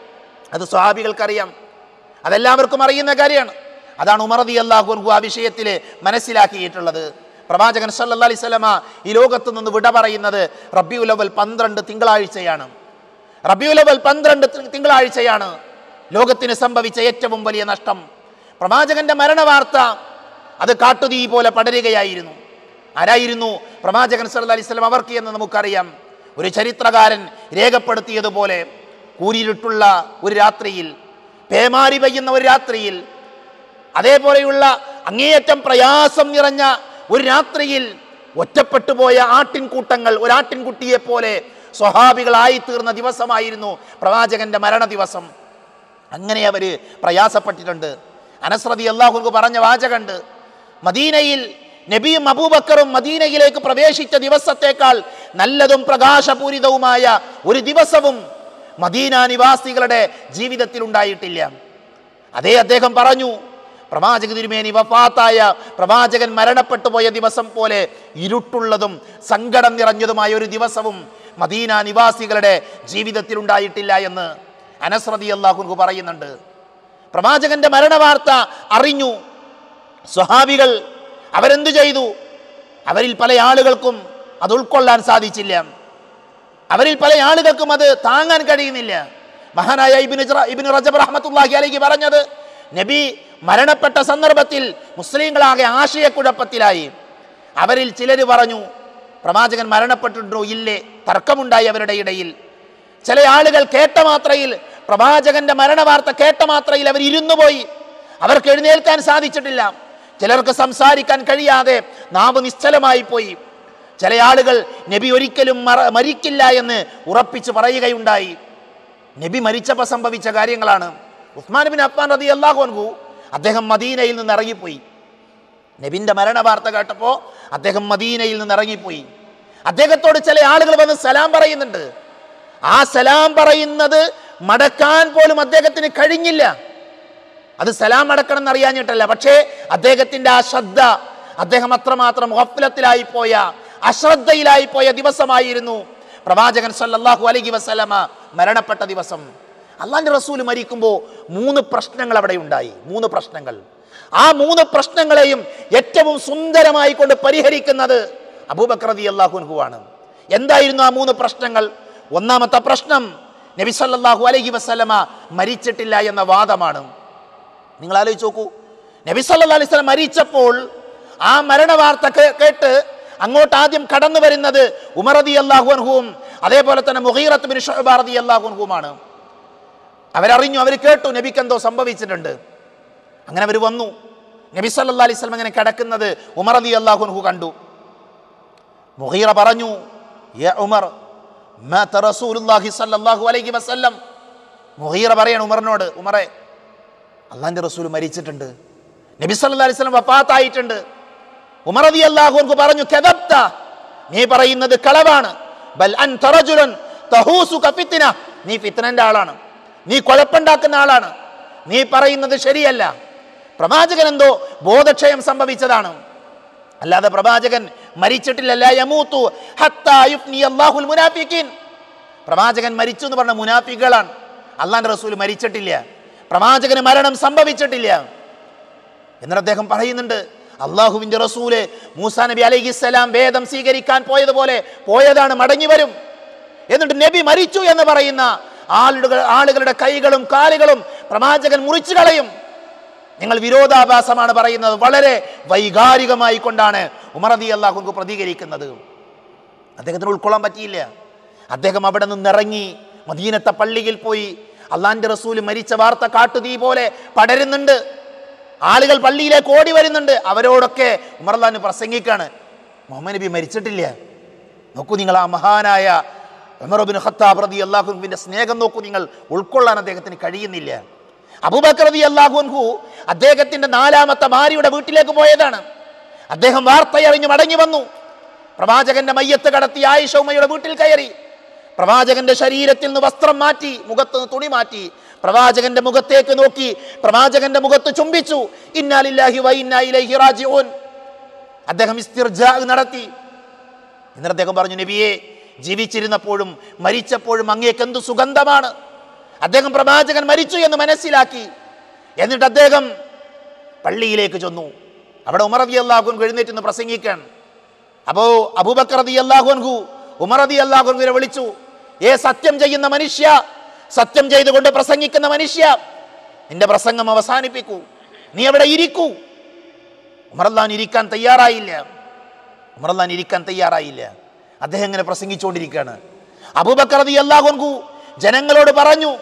അത് സ്വാഭികൾക്കറിയാം അതെല്ലാവർക്കും അറിയുന്ന കാര്യമാണ് അതാണ് ഉമറദി അള്ളാഹു ആ വിഷയത്തിൽ മനസ്സിലാക്കിയിട്ടുള്ളത് പ്രവാചകൻ സല്ലല്ലാഹു അലൈഹി സ്വലമ ഈ ലോകത്ത് നിന്ന് വിട പറയുന്നത് റബിയുലവൽ പന്ത്രണ്ട് തിങ്കളാഴ്ചയാണ് റബിയുലവൽ പന്ത്രണ്ട് തി- തിങ്കളാഴ്ചയാണ് ലോകത്തിന് സംഭവിച്ച ഏറ്റവും വലിയ നഷ്ടം പ്രവാചകന്റെ മരണവാർത്ത അത് കാട്ടുതീ പോലെ പടരുകയായിരുന്നു ആരായിരുന്നു പ്രവാചകൻ സല്ലല്ലാഹു അലൈഹി വസല്ലം അവർക്ക് എന്ന് നമുക്കറിയാം ഒരു ചരിത്രകാരൻ രേഖപ്പെടുത്തിയതുപോലെ കൂരിരുട്ടുള്ള ഒരു രാത്രിയിൽ പേമാരി പെയ്യുന്ന ഒരു രാത്രിയിൽ അതേപോലെയുള്ള അങ്ങേയറ്റം പ്രയാസം നിറഞ്ഞ ഒരു രാത്രിയിൽ ഒറ്റപ്പെട്ടു പോയ ആട്ടിൻകൂട്ടങ്ങൾ ഒരു ആട്ടിൻകുട്ടിയെ പോലെ സ്വഹാബികളായി തീർന്ന ദിവസമായിരുന്നു പ്രവാചകന്റെ മരണ ദിവസം അങ്ങനെ അവർ പ്രയാസപ്പെട്ടിട്ടുണ്ട് അനസ്രതി അള്ളാഹുർക്ക് പറഞ്ഞ വാചകണ്ട് മദീനയിൽ നബിയും അബൂബക്കറും മദീനയിലേക്ക് പ്രവേശിച്ച ദിവസത്തേക്കാൾ നല്ലതും പ്രകാശപൂരിതവുമായ ഒരു ദിവസവും മദീന നിവാസികളുടെ ജീവിതത്തിൽ ഉണ്ടായിട്ടില്ല അതേ അദ്ദേഹം പറഞ്ഞു പ്രവാചക തിരുമേനി വഫാത്തായ പ്രവാചകൻ മരണപ്പെട്ടു പോയ ദിവസം പോലെ ഇരുട്ടുള്ളതും സങ്കടം നിറഞ്ഞതുമായ ഒരു ദിവസവും മദീന നിവാസികളുടെ ജീവിതത്തിൽ ഉണ്ടായിട്ടില്ല എന്ന് അനസ്രതി അള്ളാഹുൻകു പറയുന്നുണ്ട് പ്രവാചകന്റെ മരണവാർത്ത അറിഞ്ഞു സ്വഹാബികൾ അവരെന്തു ചെയ്തു അവരിൽ പല ആളുകൾക്കും അത് ഉൾക്കൊള്ളാൻ സാധിച്ചില്ല അവരിൽ പല ആളുകൾക്കും അത് താങ്ങാൻ കഴിയുന്നില്ല മഹാനായ ഇബിന് ഇബിന് റജബ് റഹ്മത്തുള്ളാഹി അലൈഹി പറഞ്ഞത് നബി മരണപ്പെട്ട സന്ദർഭത്തിൽ മുസ്ലിങ്ങളാകെ ആശയക്കുഴപ്പത്തിലായി അവരിൽ ചിലർ പറഞ്ഞു പ്രവാചകൻ മരണപ്പെട്ടിട്ടുണ്ടോ ഇല്ലേ തർക്കമുണ്ടായി അവരുടെ ഇടയിൽ ചില ആളുകൾ കേട്ട മാത്രയിൽ പ്രവാചകന്റെ മരണവാർത്ത കേട്ട മാത്രയിൽ അവർ ഇരുന്നു പോയി അവർക്ക് എഴുന്നേൽക്കാൻ സാധിച്ചിട്ടില്ല ചിലർക്ക് സംസാരിക്കാൻ കഴിയാതെ നാവ് നിശ്ചലമായി പോയി ചില ആളുകൾ നബി ഒരിക്കലും മറ- മരിക്കില്ല എന്ന് ഉറപ്പിച്ച് പറയുകയുണ്ടായി നബി മരിച്ചപ്പോൾ സംഭവിച്ച കാര്യങ്ങളാണ് ഉസ്മാൻ ബിൻ അഫ്ഫാൻ റതി അള്ളാഹുൻഹു അദ്ദേഹം മദീനയിൽ നിന്ന് ഇറങ്ങിപ്പോയി നബിന്റെ മരണ വാർത്ത കേട്ടപ്പോൾ അദ്ദേഹം മദീനയിൽ നിന്ന് ഇറങ്ങിപ്പോയി അദ്ദേഹത്തോട് ചില ആളുകൾ വന്ന് സലാം പറയുന്നുണ്ട് ആ സലാം പറയുന്നത് മടക്കാൻ പോലും അദ്ദേഹത്തിന് കഴിഞ്ഞില്ല അത് സലാം അടക്കണം എന്നറിയാഞ്ഞിട്ടല്ല പക്ഷേ അദ്ദേഹത്തിന്റെ ആ ശ്രദ്ധ അദ്ദേഹം അത്രമാത്രം ഗഫലത്തിലായി പോയ അശ്രദ്ധയിലായി പോയ ദിവസമായിരുന്നു പ്രവാചകൻ സല്ലല്ലാഹു അലൈഹി വസല്ലമ മരണപ്പെട്ട ദിവസം അള്ളാന്റെ റസൂൽ മരിക്കുമ്പോൾ മൂന്ന് പ്രശ്നങ്ങൾ അവിടെ ഉണ്ടായി മൂന്ന് പ്രശ്നങ്ങൾ ആ മൂന്ന് പ്രശ്നങ്ങളെയും ഏറ്റവും സുന്ദരമായി കൊണ്ട് പരിഹരിക്കുന്നത് അബൂബക്കർ റതി അള്ളാഹുൻഹുവാണ് എന്തായിരുന്നു ആ മൂന്ന് പ്രശ്നങ്ങൾ ഒന്നാമത്തെ പ്രശ്നം നബി സല്ലല്ലാഹു അലൈഹി വസല്ലമ മരിച്ചിട്ടില്ല എന്ന വാദമാണ് നിങ്ങൾ ആലോചിച്ച് നോക്കൂ നബി സല്ലല്ലാഹു അലൈഹി വസല്ലം മരിച്ചപ്പോൾ ആ മരണവാർത്ത കേ- കേട്ട് അങ്ങോട്ട് ആദ്യം കടന്നു വരുന്നത് ഉമർ റതി അള്ളാഹുൻഹുവും അതേപോലെ തന്നെ മുഹീറത്ത് ബിൻ ഷുഅബ റതി അള്ളാഹുൻഹുമാണ് അവരറിഞ്ഞു അവർ കേട്ടു നബിക്ക് എന്തോ സംഭവിച്ചിട്ടുണ്ട് അങ്ങനെ അവർ വന്നു നബി സല്ലല്ലാഹു അലൈഹി വസല്ലം അങ്ങനെ കിടക്കുന്നത് ഉമർ റതി അള്ളാഹുൻഹു കണ്ടു മുഹീറ പറഞ്ഞു യാ ഉമർ മാത റസൂലുള്ളാഹി സ്വല്ലല്ലാഹു അലൈഹി വസല്ലം മുഹീറ പറയാണ് ഉമറിനോട് ഉമറെ അള്ളാന്റെ റസൂൽ മരിച്ചിട്ടുണ്ട് നബി സല്ലല്ലാഹു അലൈഹി വസല്ലം വഫാത്തായിട്ടുണ്ട് ഉമർ റളിയല്ലാഹു അൻഹു പറഞ്ഞു കദബ്ത നീ പറയുന്നത് കളവാണ് ബൽ അൻത റജുലുൻ തഹൂസുക ഫിത്ന നീ ഫിത്നന്റെ ആളാണ് നീ കുഴപ്പമുണ്ടാക്കുന്ന ആളാണ് നീ പറയുന്നത് ശരിയല്ല പ്രവാചകൻ എന്തോ ബോധക്ഷയം സംഭവിച്ചതാണ് അല്ലാതെ പ്രവാചകൻ മരിച്ചിട്ടില്ല ലാ യമൂതു ഹത്താ യുഫ്നി അല്ലാഹുൽ മുനാഫിഖീൻ പ്രവാചകൻ മരിച്ചു എന്ന് പറഞ്ഞ മുനാഫികളാണ് അള്ളാന്റെ റസൂൽ മരിച്ചിട്ടില്ല പ്രവാചകന് മരണം സംഭവിച്ചിട്ടില്ല എന്നിട്ട് അദ്ദേഹം പറയുന്നുണ്ട് അള്ളാഹുവിന്റെ റസൂല് മൂസാ നബി അലൈഹിസ്സലാം വേദം സ്വീകരിക്കാൻ പോയതുപോലെ പോയതാണ് മടങ്ങി വരും എന്നിട്ട് നബി മരിച്ചു എന്ന് പറയുന്ന ആളുകൾ ആളുകളുടെ കൈകളും കാലുകളും പ്രവാചകൻ മുറിച്ചു കളയും നിങ്ങൾ വിരോധാഭാസമാണ് പറയുന്നത് വളരെ വൈകാരികമായി കൊണ്ടാണ് ഉമറദി അള്ളാഹുക്ക് പ്രതികരിക്കുന്നത് അദ്ദേഹത്തിന് ഉൾക്കൊള്ളാൻ പറ്റിയില്ല അദ്ദേഹം അവിടെ നിന്ന് ഇറങ്ങി മദീനത്തെ പള്ളിയിൽ പോയി അള്ളാന്റെ റസൂല് മരിച്ച വാർത്ത കാട്ടുതീ പോലെ പടരുന്നുണ്ട് ആളുകൾ പള്ളിയിലേക്ക് ഓടി വരുന്നുണ്ട് അവരോടൊക്കെ ഉമർലാന് പ്രസംഗിക്കാണ് മുഹമ്മദ് നബി മരിച്ചിട്ടില്ല നോക്കൂ നിങ്ങൾ ആ മഹാനായ ഉമർബിൻ ഖത്താബ് റതി അള്ളാഹുവിന്റെ സ്നേഹം നോക്കൂ നിങ്ങൾ ഉൾക്കൊള്ളാൻ അദ്ദേഹത്തിന് കഴിയുന്നില്ല അബൂബക്കർ റതി അള്ളാഹുൻഹു അദ്ദേഹത്തിന്റെ നാലാമത്തെ ഭാര്യയുടെ വീട്ടിലേക്ക് പോയതാണ് അദ്ദേഹം വാർത്തയറിഞ്ഞ് മടങ്ങി വന്നു പ്രവാചകന്റെ മയ്യത്ത് കടത്തി ആയിഷ ഉമ്മയുടെ വീട്ടിൽ കയറി പ്രവാചകന്റെ ശരീരത്തിൽ നിന്ന് വസ്ത്രം മാറ്റി മുഖത്ത് നിന്ന് തുണി മാറ്റി പ്രവാചകന്റെ മുഖത്തേക്ക് നോക്കി പ്രവാചകന്റെ മുഖത്ത് ചുംബിച്ചു ഇന്നാലില്ലാഹി വ ഇന്നാ ഇലൈഹി റാജിഊൻ അദ്ദേഹം ഇസ്തിർജാ നടത്തി എന്നിട്ട് അദ്ദേഹം പറഞ്ഞു നബിയെ ജീവിച്ചിരുന്നപ്പോഴും മരിച്ചപ്പോഴും അങ്ങേക്ക് എന്ത് സുഗന്ധമാണ് അദ്ദേഹം പ്രവാചകൻ മരിച്ചു എന്ന് മനസ്സിലാക്കി എന്നിട്ട് അദ്ദേഹം പള്ളിയിലേക്ക് ചെന്നു അവിടെ ഉമർ റതി അള്ളാഹുൻ എഴുന്നേറ്റ് നിന്ന് പ്രസംഗിക്കാൻ അപ്പോ അബൂബക്കർ റതി അള്ളാഹുൻഹു ഉമർ റതി അള്ളാഹുൻഹുവിനെ വിളിച്ചു ഏ സത്യം ചെയ്യുന്ന മനുഷ്യ സത്യം ചെയ്തുകൊണ്ട് പ്രസംഗിക്കുന്ന മനുഷ്യ നിന്റെ പ്രസംഗം അവസാനിപ്പിക്കൂ നീ അവിടെ ഇരിക്കൂ ഉമറല്ലാൻ ഇരിക്കാൻ തയ്യാറായില്ല ഉമറല്ലാൻ ഇരിക്കാൻ തയ്യാറായില്ല അദ്ദേഹം ഇങ്ങനെ പ്രസംഗിച്ചുകൊണ്ടിരിക്കുകയാണ് അബൂബക്കർ റതി അള്ളാഹുൻഹു ജനങ്ങളോട് പറഞ്ഞു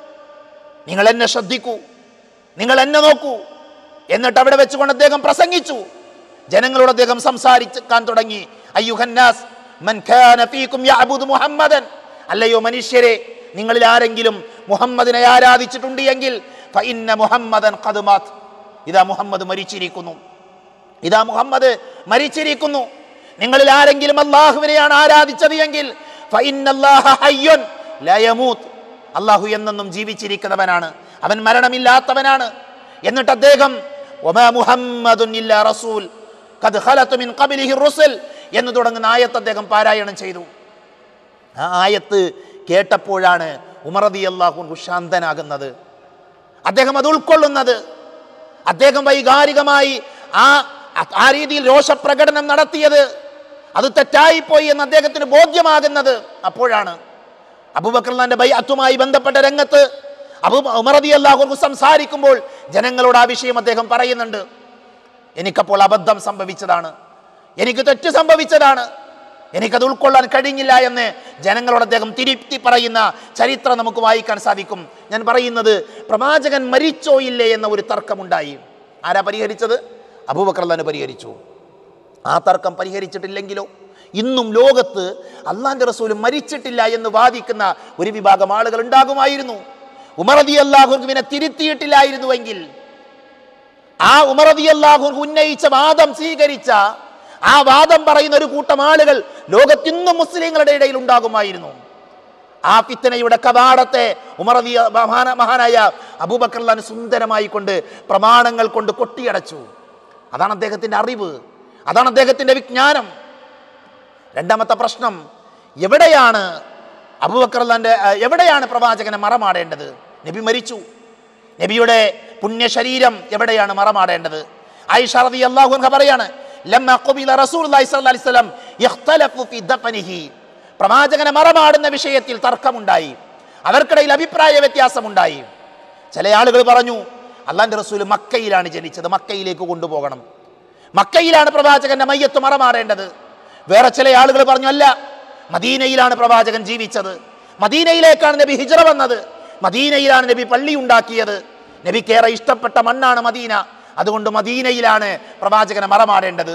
നിങ്ങൾ എന്നെ ശ്രദ്ധിക്കൂ നിങ്ങൾ എന്നെ നോക്കൂ എന്നിട്ട് അവിടെ വെച്ചുകൊണ്ട് അദ്ദേഹം പ്രസംഗിച്ചു ജനങ്ങളോട് അദ്ദേഹം സംസാരിക്കാൻ തുടങ്ങി അയ്യുഹന്നാസ് മൻ ഖാന ഫീകും യഅബുദു മുഹമ്മദൻ അല്ലയോ മനുഷ്യരെ നിങ്ങളിൽ ആരെങ്കിലും മുഹമ്മദിനെ ആരാധിച്ചിട്ടുണ്ട് എങ്കിൽ ഫഇന്ന മുഹമ്മദൻ ഖദ് മാത് ഇതാ മുഹമ്മദ് മരിച്ചിരിക്കുന്നു ഇതാ മുഹമ്മദ് മരിച്ചിരിക്കുന്നു നിങ്ങളിൽ ആരെങ്കിലും അള്ളാഹുവിനെയാണ് ആരാധിച്ചത് എങ്കിൽ ഫഇന്നല്ലാഹ ഹയ്യുൻ ലാ യമൂത്ത് അള്ളാഹു എന്നെന്നും ജീവിച്ചിരിക്കുന്നവനാണ് അവൻ മരണമില്ലാത്തവനാണ് എന്നിട്ട് അദ്ദേഹം ഒമാ മുഹമ്മദുൻ ഇല്ലാ റസൂൽ ഖദ് ഖലതു മിൻ ഖബ്ലിഹി റുസുൽ എന്ന് തുടങ്ങുന്ന ആയത്ത് അദ്ദേഹം പാരായണം ചെയ്തു ആ ആയത്ത് കേട്ടപ്പോഴാണ് ഉമർ റളിയല്ലാഹു ശാന്തനാകുന്നത് അദ്ദേഹം അത് ഉൾക്കൊള്ളുന്നത് അദ്ദേഹം വൈകാരികമായി ആ ആ രീതിയിൽ രോഷപ്രകടനം നടത്തിയത് അത് തെറ്റായിപ്പോയി എന്ന് അദ്ദേഹത്തിന് ബോധ്യമാകുന്നത് അപ്പോഴാണ് അബൂബക്കർലാന്റെ ബൈഅത്തുമായി ബന്ധപ്പെട്ട രംഗത്ത് അബൂ ഉമറതി അള്ളാഹു സംസാരിക്കുമ്പോൾ ജനങ്ങളോട് ആ വിഷയം അദ്ദേഹം പറയുന്നുണ്ട് എനിക്കപ്പോൾ അബദ്ധം സംഭവിച്ചതാണ് എനിക്ക് തെറ്റ് സംഭവിച്ചതാണ് എനിക്കത് ഉൾക്കൊള്ളാൻ കഴിഞ്ഞില്ല എന്ന് ജനങ്ങളോട് അദ്ദേഹം തിരുത്തി പറയുന്ന ചരിത്രം നമുക്ക് വായിക്കാൻ സാധിക്കും ഞാൻ പറയുന്നത് പ്രവാചകൻ മരിച്ചോ ഇല്ലേ എന്ന ഒരു തർക്കമുണ്ടായി ആരാ പരിഹരിച്ചത് അബൂബക്കർലാന് പരിഹരിച്ചു ആ തർക്കം പരിഹരിച്ചിട്ടില്ലെങ്കിലോ ഇന്നും ലോകത്ത് അള്ളാന്റെ റസൂൽ മരിച്ചിട്ടില്ല എന്ന് വാദിക്കുന്ന ഒരു വിഭാഗം ആളുകൾ ഉണ്ടാകുമായിരുന്നു ഉമറതി അള്ളാഹുവിനെ തിരുത്തിയിട്ടില്ലായിരുന്നുവെങ്കിൽ ആ ഉമറതി അള്ളാഹു ഉന്നയിച്ച വാദം സ്വീകരിച്ച ആ വാദം പറയുന്ന ഒരു കൂട്ടം ആളുകൾ ലോകത്തിന്നും മുസ്ലിങ്ങളുടെ ഇടയിൽ ഉണ്ടാകുമായിരുന്നു ആ ഫിത്തനയുടെ കവാടത്തെ ഉമറതി മഹാന മഹാനായ അബൂബക്കർലാൻ സുന്ദരമായി കൊണ്ട് പ്രമാണങ്ങൾ കൊണ്ട് കൊട്ടിയടച്ചു അതാണ് അദ്ദേഹത്തിന്റെ അറിവ് അതാണ് അദ്ദേഹത്തിന്റെ വിജ്ഞാനം രണ്ടാമത്തെ പ്രശ്നം എവിടെയാണ് അബൂബക്കർലാന്റെ എവിടെയാണ് പ്രവാചകനെ മറമാടേണ്ടത് നബി മരിച്ചു നബിയുടെ പുണ്യ ശരീരം എവിടെയാണ് മറമാടേണ്ടത് ആയിഷ റളിയല്ലാഹു അൻഹ പറയാണ് ലമ്മ ഖുബില റസൂലുള്ളാഹി സ്വല്ലല്ലാഹി അലൈഹി വസല്ലം ഇഖ്തലഫു ഫി ദഫനിഹി പ്രവാചകനെ മറമാടുന്ന വിഷയത്തിൽ തർക്കമുണ്ടായി അവർക്കിടയിൽ അഭിപ്രായ വ്യത്യാസമുണ്ടായി ചില ആളുകൾ പറഞ്ഞു അള്ളാന്റെ റസൂൽ മക്കയിലാണ് ജനിച്ചത് മക്കയിലേക്ക് കൊണ്ടുപോകണം മക്കയിലാണ് പ്രവാചകന്റെ മയ്യത്ത് മറമാടേണ്ടത് വേറെ ചില ആളുകൾ പറഞ്ഞു അല്ല മദീനയിലാണ് പ്രവാചകൻ ജീവിച്ചത് മദീനയിലേക്കാണ് നബി ഹിജറ വന്നത് മദീനയിലാണ് നബി പള്ളി ഉണ്ടാക്കിയത് നബിക്കേറെ ഇഷ്ടപ്പെട്ട മണ്ണാണ് മദീന അതുകൊണ്ട് മദീനയിലാണ് പ്രവാചകനെ മറമാടേണ്ടത്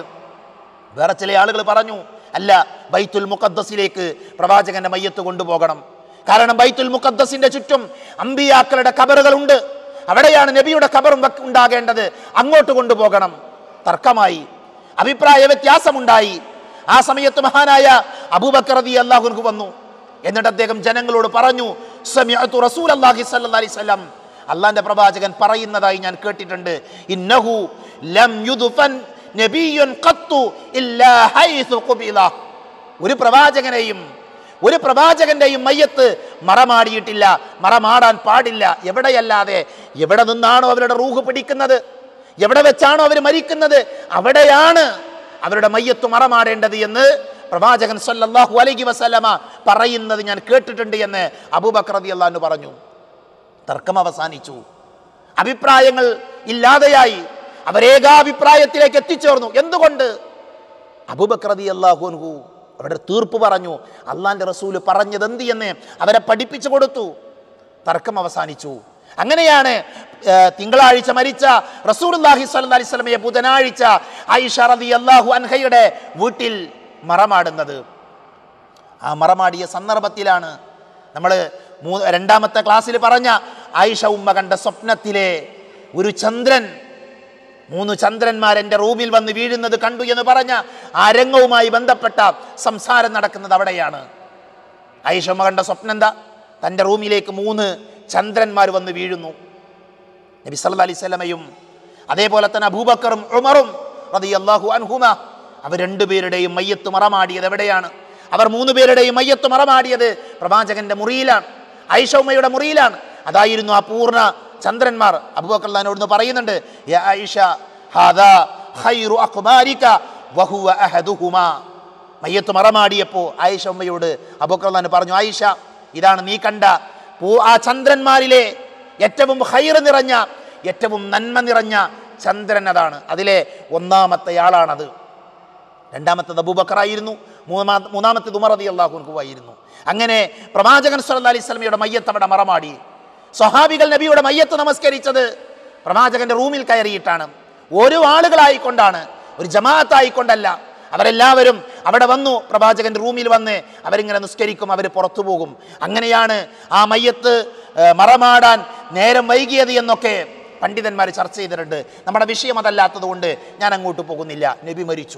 വേറെ ചില ആളുകൾ പറഞ്ഞു അല്ല ബൈത്തുൽ മുഖദ്ദസിലേക്ക് പ്രവാചകന്റെ മയ്യത്ത് കൊണ്ടുപോകണം കാരണം ബൈത്തുൽ മുഖദ്ദസിന്റെ ചുറ്റും അമ്പിയാക്കളുടെ കബറുകളുണ്ട് അവിടെയാണ് നബിയുടെ കബറും വക്ക് ഉണ്ടാകേണ്ടത് അങ്ങോട്ട് കൊണ്ടുപോകണം തർക്കമായി അഭിപ്രായ വ്യത്യാസമുണ്ടായി ആ സമയത്ത് മഹാനായ അബൂബക്കർ റതി അള്ളാഹുൻക്ക് വന്നു എന്നിട്ട് അദ്ദേഹം ജനങ്ങളോട് പറഞ്ഞു സമിഅതു റസൂൽ അല്ലാഹി സ്വല്ലല്ലാഹി അലൈഹി വസല്ലം അള്ളാന്റെ പ്രവാചകൻ പറയുന്നതായി ഞാൻ കേട്ടിട്ടുണ്ട് ഇന്നഹു ലം യുദ്ഫൻ നബിയ്യുൻ ഖത്തു ഇല്ലാ ഹൈസു ഖുബില ഒരു പ്രവാചകനെയും ഒരു പ്രവാചകന്റെയും മയ്യത്ത് മറമാടിയിട്ടില്ല മറമാടാൻ പാടില്ല എവിടെയല്ലാതെ എവിടെ നിന്നാണോ അവരുടെ റൂഹ് പിടിക്കുന്നത് എവിടെ വെച്ചാണോ അവർ മരിക്കുന്നത് അവിടെയാണ് അവരുടെ മയ്യത്ത് മറമാടേണ്ടത് എന്ന് പ്രവാചകൻ സല്ലല്ലാഹു അലൈഹി വസല്ലമ പറയുന്നത് ഞാൻ കേട്ടിട്ടുണ്ട് എന്ന് അബൂബക്കർ റളിയല്ലാഹു അൻഹു പറഞ്ഞു തർക്കം അവസാനിച്ചു അഭിപ്രായങ്ങൾ ഇല്ലാതെയായി അവരേകാഭിപ്രായത്തിലേക്ക് എത്തിച്ചേർന്നു എന്തുകൊണ്ട് അബൂബക്രതി അള്ളാഹുൻഹു അവരുടെ തീർപ്പ് പറഞ്ഞു അള്ളാന്റെ റസൂല് പറഞ്ഞത് എന്ത് എന്ന് അവരെ പഠിപ്പിച്ചു കൊടുത്തു തർക്കം അവസാനിച്ചു അങ്ങനെയാണ് ഏ, തിങ്കളാഴ്ച മരിച്ച റസൂലുള്ളാഹി സ്വല്ലല്ലാഹി അലൈഹി വസല്ലമയെ ബുധനാഴ്ച ആയിഷ റളിയല്ലാഹു അൻഹയുടെ വീട്ടിൽ മറമാടുന്നത് ആ മറമാടിയ സന്ദർഭത്തിലാണ് നമ്മൾ മൂ രണ്ടാമത്തെ ക്ലാസ്സിൽ പറഞ്ഞ ആയിഷ ഉമ്മ കണ്ട സ്വപ്നത്തിലെ ഒരു ചന്ദ്രൻ മൂന്ന് ചന്ദ്രന്മാർ എൻ്റെ റൂമിൽ വന്ന് വീഴുന്നത് കണ്ടു എന്ന് പറഞ്ഞ ആ രംഗവുമായി ബന്ധപ്പെട്ട സംസാരം നടക്കുന്നത് അവിടെയാണ് ആയിഷ ഉമ്മ കണ്ട സ്വപ്നം എന്താ തൻ്റെ റൂമിലേക്ക് മൂന്ന് ചന്ദ്രന്മാർ വന്ന് വീഴുന്നു നബി സല്ലല്ലാഹു അലൈഹി സ്വലമയും അതേപോലെ തന്നെ അബൂബക്കറും ഉമറും റളിയല്ലാഹു അൻഹുമ അവർ രണ്ടുപേരുടെയും മയ്യത്ത് മറമാടിയത് എവിടെയാണ് അവർ മൂന്ന് പേരുടെയും മയ്യത്ത് മറമാടിയത് പ്രവാചകന്റെ മുറിയിലാണ് ഐഷ ഉമ്മയുടെ മുറിയിലാണ് അതായിരുന്നു ആ പൂർണ്ണ ചന്ദ്രന്മാർ അബൂബക്കറിനോട് പറയുന്നുണ്ട് യാ ആയിഷ ഹാദാ ഖൈറു അഖ്ബാരിക വഹുവ അഹദുഹുമാ മയ്യത്ത് മറമാടിയപ്പോൾ ആയിഷ ഉമ്മയോട് അബൂക്കർലാൻ പറഞ്ഞു ആയിഷ ഇതാണ് നീ കണ്ട പൂ ആ ചന്ദ്രന്മാരിലെ ഏറ്റവും ഹൈറ് നിറഞ്ഞ ഏറ്റവും നന്മ നിറഞ്ഞ ചന്ദ്രൻ അതാണ് അതിലെ ഒന്നാമത്തെ ആളാണത് രണ്ടാമത്തത് അബൂബക്കറായിരുന്നു മൂന്നാ മൂന്നാമത്തേത് ഉമർ റതി അള്ളാഹുൻകുവായിരുന്നു അങ്ങനെ പ്രവാചകൻ സല്ല അലൈഹി സ്വലമയുടെ മയ്യത്ത് അവിടെ മറമാടി സ്വഹാബികൾ നബിയുടെ മയ്യത്ത് നമസ്കരിച്ചത് പ്രവാചകന്റെ റൂമിൽ കയറിയിട്ടാണ് ഓരോ ആളുകളായിക്കൊണ്ടാണ് ഒരു ജമാഅത്തായിക്കൊണ്ടല്ല അവരെല്ലാവരും അവിടെ വന്നു പ്രവാചകന്റെ റൂമിൽ വന്ന് അവരിങ്ങനെ നിസ്കരിക്കും അവർ പുറത്തു പോകും അങ്ങനെയാണ് ആ മയ്യത്ത് ഏ, മറമാടാൻ നേരം വൈകിയത് എന്നൊക്കെ പണ്ഡിതന്മാർ ചർച്ച ചെയ്തിട്ടുണ്ട് നമ്മുടെ വിഷയം അതല്ലാത്തത് കൊണ്ട് ഞാൻ അങ്ങോട്ട് പോകുന്നില്ല നബി മരിച്ചു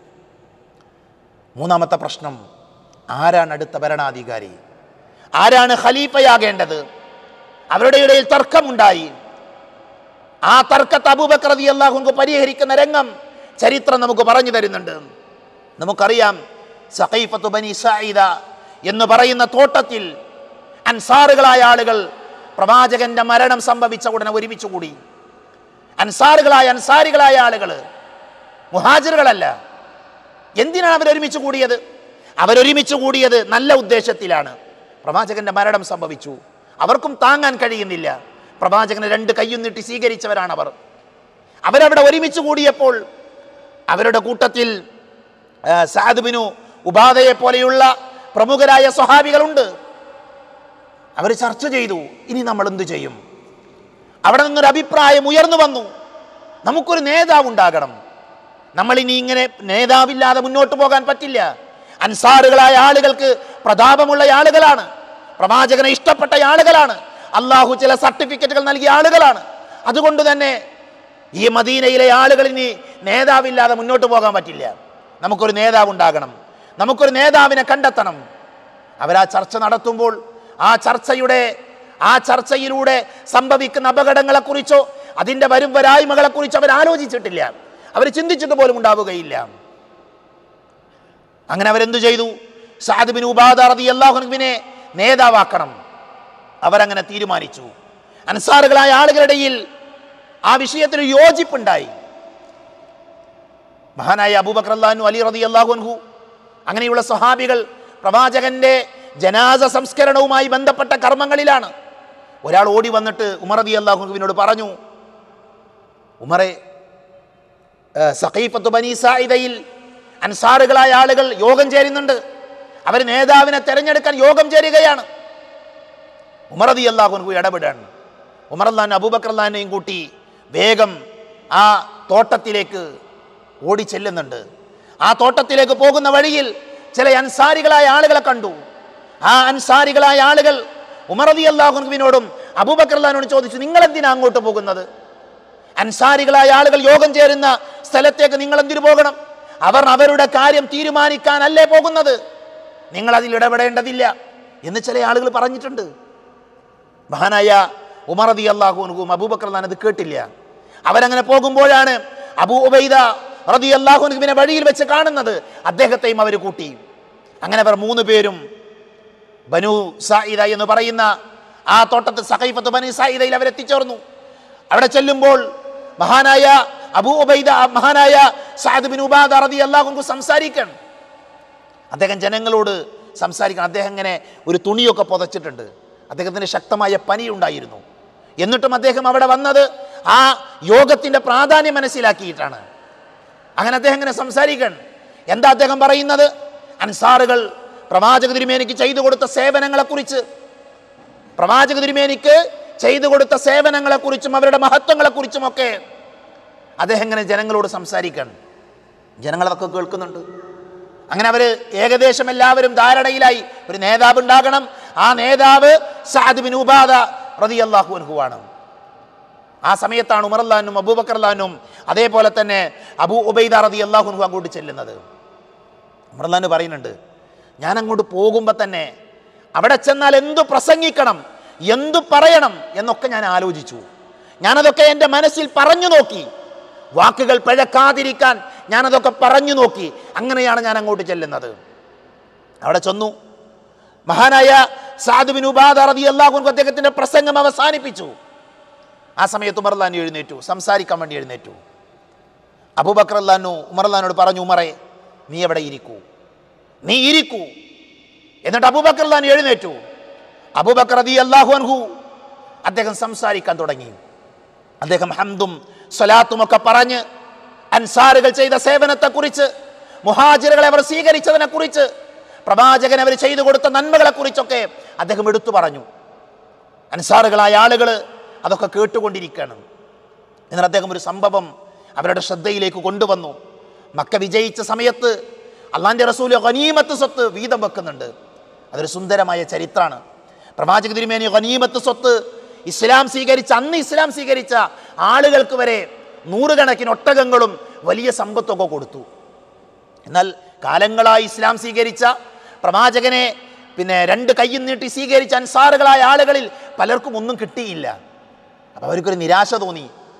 മൂന്നാമത്തെ പ്രശ്നം ആരാണ് അടുത്ത ഭരണാധികാരി ആരാണ് ഖലീഫയാകേണ്ടത് അവരുടെ ഇടയിൽ തർക്കമുണ്ടായി ആ തർക്കത്ത് അബൂബക്കർ റതി അള്ളാഹുങ്കു പരിഹരിക്കുന്ന രംഗം ചരിത്രം നമുക്ക് പറഞ്ഞു തരുന്നുണ്ട് നമുക്കറിയാം സഖീഫത്തു ബനി സഈദ എന്ന് പറയുന്ന തോട്ടത്തിൽ അൻസാറുകളായ ആളുകൾ പ്രവാചകന്റെ മരണം സംഭവിച്ച ഉടനെ ഒരുമിച്ച് കൂടി അൻസാറുകളായ അൻസാരികളായ ആളുകൾ മുഹാജിറുകളല്ല എന്തിനാണ് അവരൊരുമിച്ച് കൂടിയത് അവരൊരുമിച്ച് കൂടിയത് നല്ല ഉദ്ദേശത്തിലാണ് പ്രവാചകന്റെ മരണം സംഭവിച്ചു അവർക്കും താങ്ങാൻ കഴിയുന്നില്ല പ്രവാചകനെ രണ്ട് കയ്യും നീട്ടി സ്വീകരിച്ചവരാണ് അവർ അവരവിടെ ഒരുമിച്ച് കൂടിയപ്പോൾ അവരുടെ കൂട്ടത്തിൽ ആ, സഅദ് ബിനു ഉബാദയെ പോലെയുള്ള പ്രമുഖരായ സ്വഹാബികളുണ്ട് അവർ ചർച്ച ചെയ്തു ഇനി നമ്മൾ എന്തു ചെയ്യും അവിടെ നിന്നൊരു അഭിപ്രായം ഉയർന്നു വന്നു നമുക്കൊരു നേതാവ് ഉണ്ടാകണം നമ്മൾ ഇനി ഇങ്ങനെ നേതാവില്ലാതെ മുന്നോട്ട് പോകാൻ പറ്റില്ല അൻസാറുകളായ ആളുകൾക്ക് പ്രതാപമുള്ള ആളുകളാണ് പ്രവാചകനെ ഇഷ്ടപ്പെട്ട ആളുകളാണ് അള്ളാഹു ചില സർട്ടിഫിക്കറ്റുകൾ നൽകിയ ആളുകളാണ് അതുകൊണ്ട് തന്നെ ഈ മദീനയിലെ ആളുകൾ ഇനി നേതാവില്ലാതെ മുന്നോട്ട് പോകാൻ പറ്റില്ല നമുക്കൊരു നേതാവ് ഉണ്ടാകണം നമുക്കൊരു നേതാവിനെ കണ്ടെത്തണം അവരാ ചർച്ച നടത്തുമ്പോൾ ആ ചർച്ചയുടെ ആ ചർച്ചയിലൂടെ സംഭവിക്കുന്ന അപകടങ്ങളെക്കുറിച്ചോ അതിൻ്റെ വരും വരായ്മകളെക്കുറിച്ചോ അവർ ആലോചിച്ചിട്ടില്ല അവർ ചിന്തിച്ചിട്ട് പോലും ഉണ്ടാവുകയില്ല അങ്ങനെ അവരെന്തു ചെയ്തു സാദ് ബിൻ ഉബാദ റതി അള്ളാഹുബിനെ നേതാവാക്കണം അവരങ്ങനെ തീരുമാനിച്ചു അൻസാറുകളായ ആളുകളുടെ ഇടയിൽ ആ വിഷയത്തിൽ ഒരു യോജിപ്പുണ്ടായി മഹാനായ അബൂബക്കർ അള്ളാഹു അലി റതി അള്ളാഹുൻഹു അങ്ങനെയുള്ള സ്വഹാബികൾ പ്രവാചകന്റെ ജനാസ സംസ്കരണവുമായി ബന്ധപ്പെട്ട കർമ്മങ്ങളിലാണ് ഒരാൾ ഓടി വന്നിട്ട് ഉമർ റതി അള്ളാഹുവിനോട് പറഞ്ഞു ഉമറെ ഏഹ്, സഖീഫത്ത് ബനി സായിദയിൽ അൻസാറുകളായ ആളുകൾ യോഗം ചേരുന്നുണ്ട് അവർ നേതാവിനെ തെരഞ്ഞെടുക്കാൻ യോഗം ചേരുകയാണ് ഉമറതി അള്ളാഹുൻഹു ഇടപെടാണ് ഉമർ അള്ളഹാൻ അബൂബക്കർ അള്ളഹാനെയും കൂട്ടി വേഗം ആ തോട്ടത്തിലേക്ക് ഓടി ചെല്ലുന്നുണ്ട് ആ തോട്ടത്തിലേക്ക് പോകുന്ന വഴിയിൽ ചില അൻസാരികളായ ആളുകളെ കണ്ടു ആ അൻസാരികളായ ആളുകൾ ഉമറതി അള്ളാഹുൻഹുവിനോടും അബൂബക്കർ അള്ളഹാനോടും ചോദിച്ചു നിങ്ങൾ എന്തിനാ അങ്ങോട്ട് പോകുന്നത് അൻസാരികളായ ആളുകൾ യോഗം ചേരുന്ന സ്ഥലത്തേക്ക് നിങ്ങൾ എന്തിനു പോകണം അവർ അവരുടെ കാര്യം തീരുമാനിക്കാനല്ലേ പോകുന്നത് നിങ്ങൾ അതിൽ ഇടപെടേണ്ടതില്ല എന്ന് ചില ആളുകൾ പറഞ്ഞിട്ടുണ്ട് മഹാനായ ഉമറതി അള്ളാഹുനും അബൂബക്കർ അത് കേട്ടില്ല അവരങ്ങനെ പോകുമ്പോഴാണ് അബൂ ഉബൈദ റതി അള്ളാഹുനുവിനെ വഴിയിൽ വെച്ച് കാണുന്നത് അദ്ദേഹത്തെയും അവർ കൂട്ടി അങ്ങനെ അവർ മൂന്ന് പേരും ബനു സായിദ എന്ന് പറയുന്ന ആ തോട്ടത്തിൽ സഖൈഫത്ത് ബനു സായിദയിൽ അവരെത്തിച്ചേർന്നു അവിടെ ചെല്ലുമ്പോൾ മഹാനായ അബൂ ഉബൈദ മഹാനായ സാദ് ബിൻ ഉബാദ റതി അള്ളാഹുൻകു സംസാരിക്കണം അദ്ദേഹം ജനങ്ങളോട് സംസാരിക്കണം അദ്ദേഹം ഇങ്ങനെ ഒരു തുണിയൊക്കെ പുതച്ചിട്ടുണ്ട് അദ്ദേഹത്തിന് ശക്തമായ പനി ഉണ്ടായിരുന്നു എന്നിട്ടും അദ്ദേഹം അവിടെ വന്നത് ആ യോഗത്തിൻ്റെ പ്രാധാന്യം മനസ്സിലാക്കിയിട്ടാണ് അങ്ങനെ അദ്ദേഹം ഇങ്ങനെ സംസാരിക്കണം എന്താ അദ്ദേഹം പറയുന്നത് അൻസാറുകൾ പ്രവാചക തിരുമേനിക്ക് ചെയ്തു കൊടുത്ത സേവനങ്ങളെക്കുറിച്ച് പ്രവാചക തിരുമേനിക്ക് ചെയ്തു കൊടുത്ത സേവനങ്ങളെക്കുറിച്ചും അവരുടെ മഹത്വങ്ങളെക്കുറിച്ചുമൊക്കെ അദ്ദേഹം ഇങ്ങനെ ജനങ്ങളോട് സംസാരിക്കണം ജനങ്ങളതൊക്കെ കേൾക്കുന്നുണ്ട് അങ്ങനെ അവർ ഏകദേശം എല്ലാവരും ധാരണയിലായി ഒരു നേതാവ് ഉണ്ടാകണം ആ നേതാവ് സാദ് ബിൻ ഉബാദ റതി അള്ളാഹു അൻഹുവാണ് ആ സമയത്താണ് ഉമർ അള്ളഹാനും അബൂബക്കർ അള്ളഹാനും അതേപോലെ തന്നെ അബൂ ഉബൈദ റതി അള്ളാഹുൻഹു അങ്ങോട്ട് ചെല്ലുന്നത് ഉമർ അള്ളഹാന് പറയുന്നുണ്ട് ഞാൻ അങ്ങോട്ട് പോകുമ്പോൾ തന്നെ അവിടെ ചെന്നാൽ എന്തു പ്രസംഗിക്കണം എന്തു പറയണം എന്നൊക്കെ ഞാൻ ആലോചിച്ചു ഞാനതൊക്കെ എൻ്റെ മനസ്സിൽ പറഞ്ഞു നോക്കി വാക്കുകൾ പിഴക്കാതിരിക്കാൻ ഞാനതൊക്കെ പറഞ്ഞു നോക്കി അങ്ങനെയാണ് ഞാൻ അങ്ങോട്ട് ചെല്ലുന്നത് അവിടെ ചെന്നു മഹാനായ സാദ് ബിൻ ഉബാദ റതി അള്ളാഹു അദ്ദേഹത്തിൻ്റെ പ്രസംഗം അവസാനിപ്പിച്ചു ആ സമയത്ത് ഉമർലാൻ എഴുന്നേറ്റു സംസാരിക്കാൻ വേണ്ടി എഴുന്നേറ്റു അബൂബക്കർ അല്ലാനു ഉമർലാനോട് പറഞ്ഞു ഉമറെ നീ എവിടെ ഇരിക്കൂ നീ ഇരിക്കൂ എന്നിട്ട് അബൂബക്കർ അല്ലാൻ എഴുന്നേറ്റു അബൂബക്കർ റതി അള്ളാഹു അൻഹു അദ്ദേഹം സംസാരിക്കാൻ തുടങ്ങി അദ്ദേഹം ഹംദും സ്വലാത്തും ഒക്കെ പറഞ്ഞ് അൻസാറുകൾ ചെയ്ത സേവനത്തെക്കുറിച്ച് മുഹാജിറുകളെ അവർ സ്വീകരിച്ചതിനെ കുറിച്ച് പ്രവാചകൻ അവർ ചെയ്തു കൊടുത്ത നന്മകളെ കുറിച്ചൊക്കെ അദ്ദേഹം എടുത്തു പറഞ്ഞു അൻസാറുകളായ ആളുകൾ അതൊക്കെ കേട്ടുകൊണ്ടിരിക്കുകയാണ് എന്നാൽ അദ്ദേഹം ഒരു സംഭവം അവരുടെ ശ്രദ്ധയിലേക്ക് കൊണ്ടുവന്നു മക്ക വിജയിച്ച സമയത്ത് അള്ളാന്റെ റസൂൽ ഖനീമത്ത് സ്വത്ത് വീതം വെക്കുന്നുണ്ട് അതൊരു സുന്ദരമായ ചരിത്രമാണ് പ്രവാചക തിരുമേനി ഖനീമത്ത് സ്വത്ത് ഇസ്ലാം സ്വീകരിച്ച അന്ന് ഇസ്ലാം സ്വീകരിച്ച ആളുകൾക്ക് വരെ നൂറുകണക്കിന് ഒട്ടകങ്ങളും വലിയ സമ്പത്തൊക്കെ കൊടുത്തു എന്നാൽ കാലങ്ങളായി ഇസ്ലാം സ്വീകരിച്ച പ്രവാചകനെ പിന്നെ രണ്ട് കയ്യും നീട്ടി സ്വീകരിച്ച അൻസാറുകളായ ആളുകളിൽ പലർക്കും ഒന്നും കിട്ടിയില്ല അപ്പോൾ അവർക്കൊരു നിരാശ തോന്നി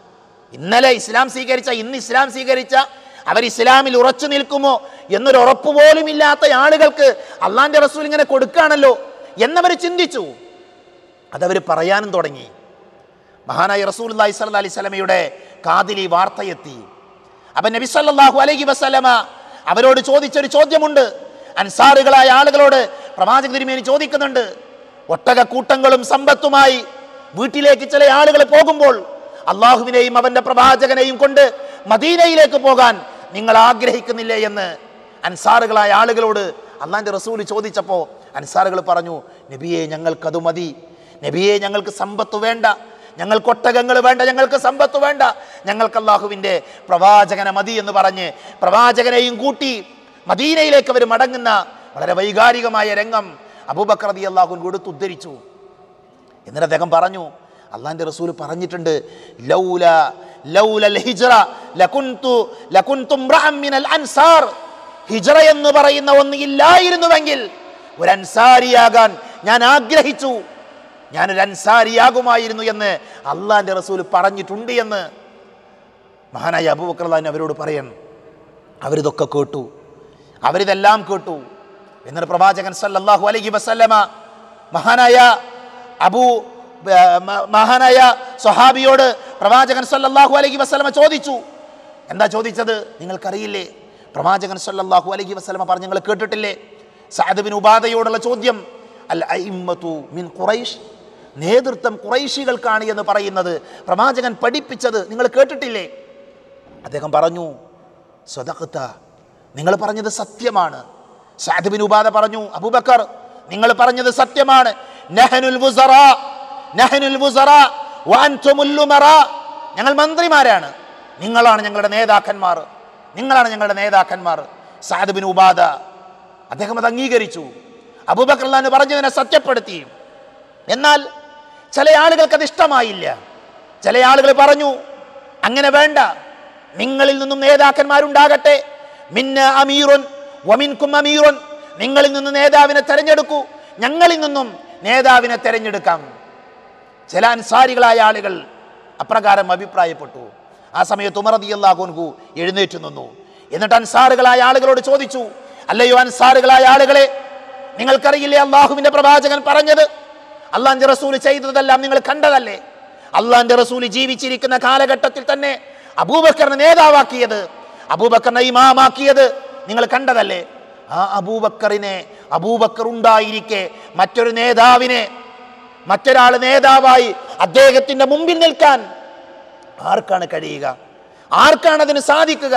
ഇന്നലെ ഇസ്ലാം സ്വീകരിച്ച ഇന്ന് ഇസ്ലാം സ്വീകരിച്ച അവർ ഇസ്ലാമിൽ ഉറച്ചു നിൽക്കുമോ എന്നൊരു ഉറപ്പ് പോലും ഇല്ലാത്ത ആളുകൾക്ക് അള്ളാന്റെ റസൂൽ ഇങ്ങനെ കൊടുക്കുകയാണല്ലോ എന്നവർ ചിന്തിച്ചു അതവർ പറയാനും തുടങ്ങി മഹാനായ റസൂൽ അള്ളാഹി സ്വല്ല അലൈഹി സ്വലമയുടെ കാതിൽ ഈ വാർത്തയെത്തി അപ്പൊ നബി സല്ലല്ലാഹു അലൈഹി വസല്ലമ അവരോട് ചോദിച്ചൊരു ചോദ്യമുണ്ട് അൻസാറുകളായ ആളുകളോട് പ്രവാചക തിരുമേനി ചോദിക്കുന്നുണ്ട് ഒട്ടക കൂട്ടങ്ങളും സമ്പത്തുമായി വീട്ടിലേക്ക് ചില ആളുകൾ പോകുമ്പോൾ അള്ളാഹുവിനെയും അവന്റെ പ്രവാചകനെയും കൊണ്ട് മദീനയിലേക്ക് പോകാൻ നിങ്ങൾ ആഗ്രഹിക്കുന്നില്ലേ എന്ന് അൻസാറുകളായ ആളുകളോട് അള്ളാന്റെ റസൂൽ ചോദിച്ചപ്പോൾ അൻസാറുകൾ പറഞ്ഞു നബിയെ ഞങ്ങൾക്കത് മതി നബിയെ ഞങ്ങൾക്ക് സമ്പത്ത് വേണ്ട ഞങ്ങൾക്ക് ഒട്ടകങ്ങൾ വേണ്ട ഞങ്ങൾക്ക് സമ്പത്ത് വേണ്ട ഞങ്ങൾക്ക് അള്ളാഹുവിൻ്റെ പ്രവാചകനെ മതി എന്ന് പറഞ്ഞ് പ്രവാചകനെയും കൂട്ടി മദീനയിലേക്ക് അവർ മടങ്ങുന്ന വളരെ വൈകാരികമായ രംഗം അബൂബക്കർ റതി അള്ളാഹുൻ കൊടുത്ത് ഉദ്ധരിച്ചു എന്നിട്ട് അദ്ദേഹം പറഞ്ഞു അള്ളാന്റെ റസൂൽ പറഞ്ഞിട്ടുണ്ട് ലൗല ലൗലൽ ഹിജ്റ ലകുൻതു ലകുൻതു ഇംറഅൻ മിനൽ അൻസാർ ഹിജ്റ എന്ന് പറയുന്ന ഒന്ന് ഇല്ലായിരുന്നുവെങ്കിൽ ഒരു അൻസാരിയാകാൻ ഞാൻ ആഗ്രഹിച്ചു ഞാനൊരു അൻസാരിയാകുമായിരുന്നു എന്ന് അള്ളാന്റെ റസൂൽ പറഞ്ഞിട്ടുണ്ട് എന്ന് മഹാനായ അബൂബക്കർലാൻ അവരോട് പറയണം അവരിതൊക്കെ കേട്ടു അവരിതെല്ലാം കേട്ടു എന്നിട്ട് പ്രവാചകൻ സല്ലല്ലാഹു അലൈഹി വസല്ലമ മഹാനായ അബൂ ഏ, മ- മഹാനായ സ്വഹാബിയോട് പ്രവാചകൻ സല്ലല്ലാഹു അലൈഹി വസല്ലമ ചോദിച്ചു എന്താ ചോദിച്ചത് നിങ്ങൾക്കറിയില്ലേ പ്രവാചകൻ സല്ലല്ലാഹു അലൈഹി വസല്ലമ പറഞ്ഞു നിങ്ങൾ കേട്ടിട്ടില്ലേ സഅദ് ബിൻ ഉബാദയോടുള്ള ചോദ്യം അൽ അയിമ്മതു മിൻ ഖുറൈഷ് നേതൃത്വം ഖുറൈശികൾക്കാണ് എന്ന് പറയുന്നത് പ്രവാചകൻ പഠിപ്പിച്ചത് നിങ്ങൾ കേട്ടിട്ടില്ലേ അദ്ദേഹം പറഞ്ഞു സ്വതക്കത്ത നിങ്ങൾ പറഞ്ഞത് സത്യമാണ് സഅദ് ബിൻ ഉബാദ പറഞ്ഞു അബൂബക്കർ നിങ്ങൾ പറഞ്ഞത് സത്യമാണ് നഹനുൽ വുസറ നഹനുൽ വുസറ വഅൻതുമുൽ ലുമറ ഞങ്ങൾ മന്ത്രിമാരാണ് നിങ്ങളാണ് ഞങ്ങളുടെ നേതാക്കന്മാർ നിങ്ങളാണ് ഞങ്ങളുടെ നേതാക്കന്മാർ സഅദ് ബിൻ ഉബാദ അദ്ദേഹം അത് അംഗീകരിച്ചു അബൂബക്കർ അള്ളഹാന് പറഞ്ഞതിനെ സത്യപ്പെടുത്തി എന്നാൽ ചില ആളുകൾക്ക് അത് ഇഷ്ടമായില്ല ചില ആളുകൾ പറഞ്ഞു അങ്ങനെ വേണ്ട നിങ്ങളിൽ നിന്നും നേതാക്കന്മാരുണ്ടാകട്ടെ മിന്ന അമീറുൻ വമിൻകും അമീറുൻ നിങ്ങളിൽ നിന്ന് നേതാവിനെ തെരഞ്ഞെടുക്കൂ ഞങ്ങളിൽ നിന്നും നേതാവിനെ തെരഞ്ഞെടുക്കാം ചില അൻസാരികളായ ആളുകൾ അപ്രകാരം അഭിപ്രായപ്പെട്ടു ആ സമയത്ത് ഉമർ അള്ളാഹുൻഹു എഴുന്നേറ്റ് നിന്നു എന്നിട്ട് അൻസാറുകളായ ആളുകളോട് ചോദിച്ചു അല്ലയോ അൻസാറുകളായ ആളുകളെ നിങ്ങൾക്കറിയില്ലേ അള്ളാഹുവിന്റെ പ്രവാചകൻ പറഞ്ഞത് അള്ളാന്റെ റസൂൽ ചെയ്തതെല്ലാം നിങ്ങൾ കണ്ടതല്ലേ അള്ളാന്റെ റസൂൽ ജീവിച്ചിരിക്കുന്ന കാലഘട്ടത്തിൽ തന്നെ അബൂബക്കറിനെ നേതാവാക്കിയത് അബൂബക്കറിനെ ഇമാമാക്കിയത് നിങ്ങൾ കണ്ടതല്ലേ ആ അബൂബക്കറിനെ അബൂബക്കർ ഉണ്ടായിരിക്കെ മറ്റൊരു നേതാവിനെ മറ്റൊരാൾ നേതാവായി അദ്ദേഹത്തിന്റെ മുമ്പിൽ നിൽക്കാൻ ആർക്കാണ് കഴിയുക ആർക്കാണ് അതിന് സാധിക്കുക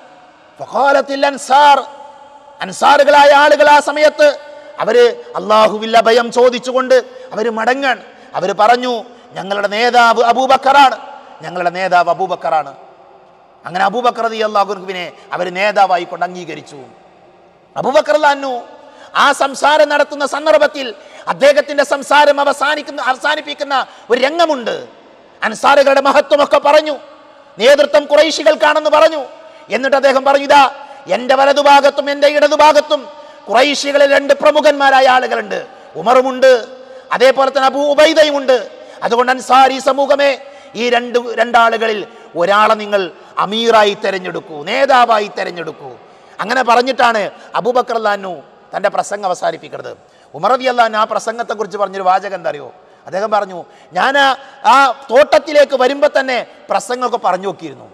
ഫഖാലത്തിൽ അൻസാർ അൻസാറുകളായ ആളുകൾ ആ സമയത്ത് അവര് അള്ളാഹുവിൽ അഭയം ചോദിച്ചുകൊണ്ട് അവര് മടങ്ങാൻ അവര് പറഞ്ഞു ഞങ്ങളുടെ നേതാവ് അബൂബക്കറാണ് ഞങ്ങളുടെ നേതാവ് അബൂബക്കറാണ് അങ്ങനെ അബൂബക്കർ റതി അള്ളാഹുവിനെ അവർ നേതാവായി കൊണ്ട് അംഗീകരിച്ചു അബൂബക്കർ അന്നു ആ സംസാരം നടത്തുന്ന സന്ദർഭത്തിൽ അദ്ദേഹത്തിന്റെ സംസാരം അവസാനിക്കുന്ന അവസാനിപ്പിക്കുന്ന ഒരു രംഗമുണ്ട് അൻസാറുകളുടെ മഹത്വമൊക്കെ പറഞ്ഞു നേതൃത്വം കുറൈശികൾക്കാണെന്ന് പറഞ്ഞു എന്നിട്ട് അദ്ദേഹം പറഞ്ഞു ഇതാ എന്റെ വലതുഭാഗത്തും എന്റെ ഇടതുഭാഗത്തും കുറൈശികളിൽ രണ്ട് പ്രമുഖന്മാരായ ആളുകളുണ്ട് ഉമറുമുണ്ട് അതേപോലെ തന്നെ അബൂ ഉബൈദയുമുണ്ട് അതുകൊണ്ട് അൻസാരി സമൂഹമേ ഈ രണ്ട് രണ്ടാളുകളിൽ ഒരാളെ നിങ്ങൾ അമീറായി തെരഞ്ഞെടുക്കൂ നേതാവായി തെരഞ്ഞെടുക്കൂ അങ്ങനെ പറഞ്ഞിട്ടാണ് അബൂബക്കർ അല്ലാനു തൻ്റെ പ്രസംഗം അവസാനിപ്പിക്കുന്നത് ഉമർ റതി അല്ലാൻ ആ പ്രസംഗത്തെക്കുറിച്ച് പറഞ്ഞൊരു വാചകം എന്താ അറിയോ അദ്ദേഹം പറഞ്ഞു ഞാൻ ആ- ആ തോട്ടത്തിലേക്ക് വരുമ്പോൾ തന്നെ പ്രസംഗമൊക്കെ പറഞ്ഞു നോക്കിയിരുന്നു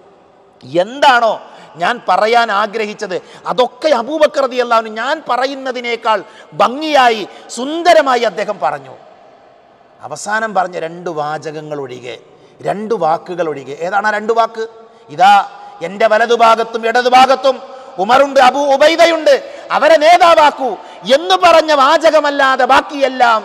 എന്താണോ ഞാൻ പറയാൻ ആഗ്രഹിച്ചത് അതൊക്കെ അബൂബക്കർ റതി അല്ലാഹു ഞാൻ പറയുന്നതിനേക്കാൾ ഭംഗിയായി സുന്ദരമായി അദ്ദേഹം പറഞ്ഞു അവസാനം പറഞ്ഞ രണ്ട് വാചകങ്ങൾ ഒഴികെ രണ്ട് വാക്കുകൾ ഒഴികെ ഏതാണ് ആ രണ്ട് വാക്ക് ഇതാ എൻ്റെ വലതുഭാഗത്തും ഇടതുഭാഗത്തും ഉമറുണ്ട് അബു ഉബൈദയുണ്ട് അവരെ നേതാവാക്കൂ എന്ന് പറഞ്ഞ വാചകമല്ലാതെ ബാക്കിയെല്ലാം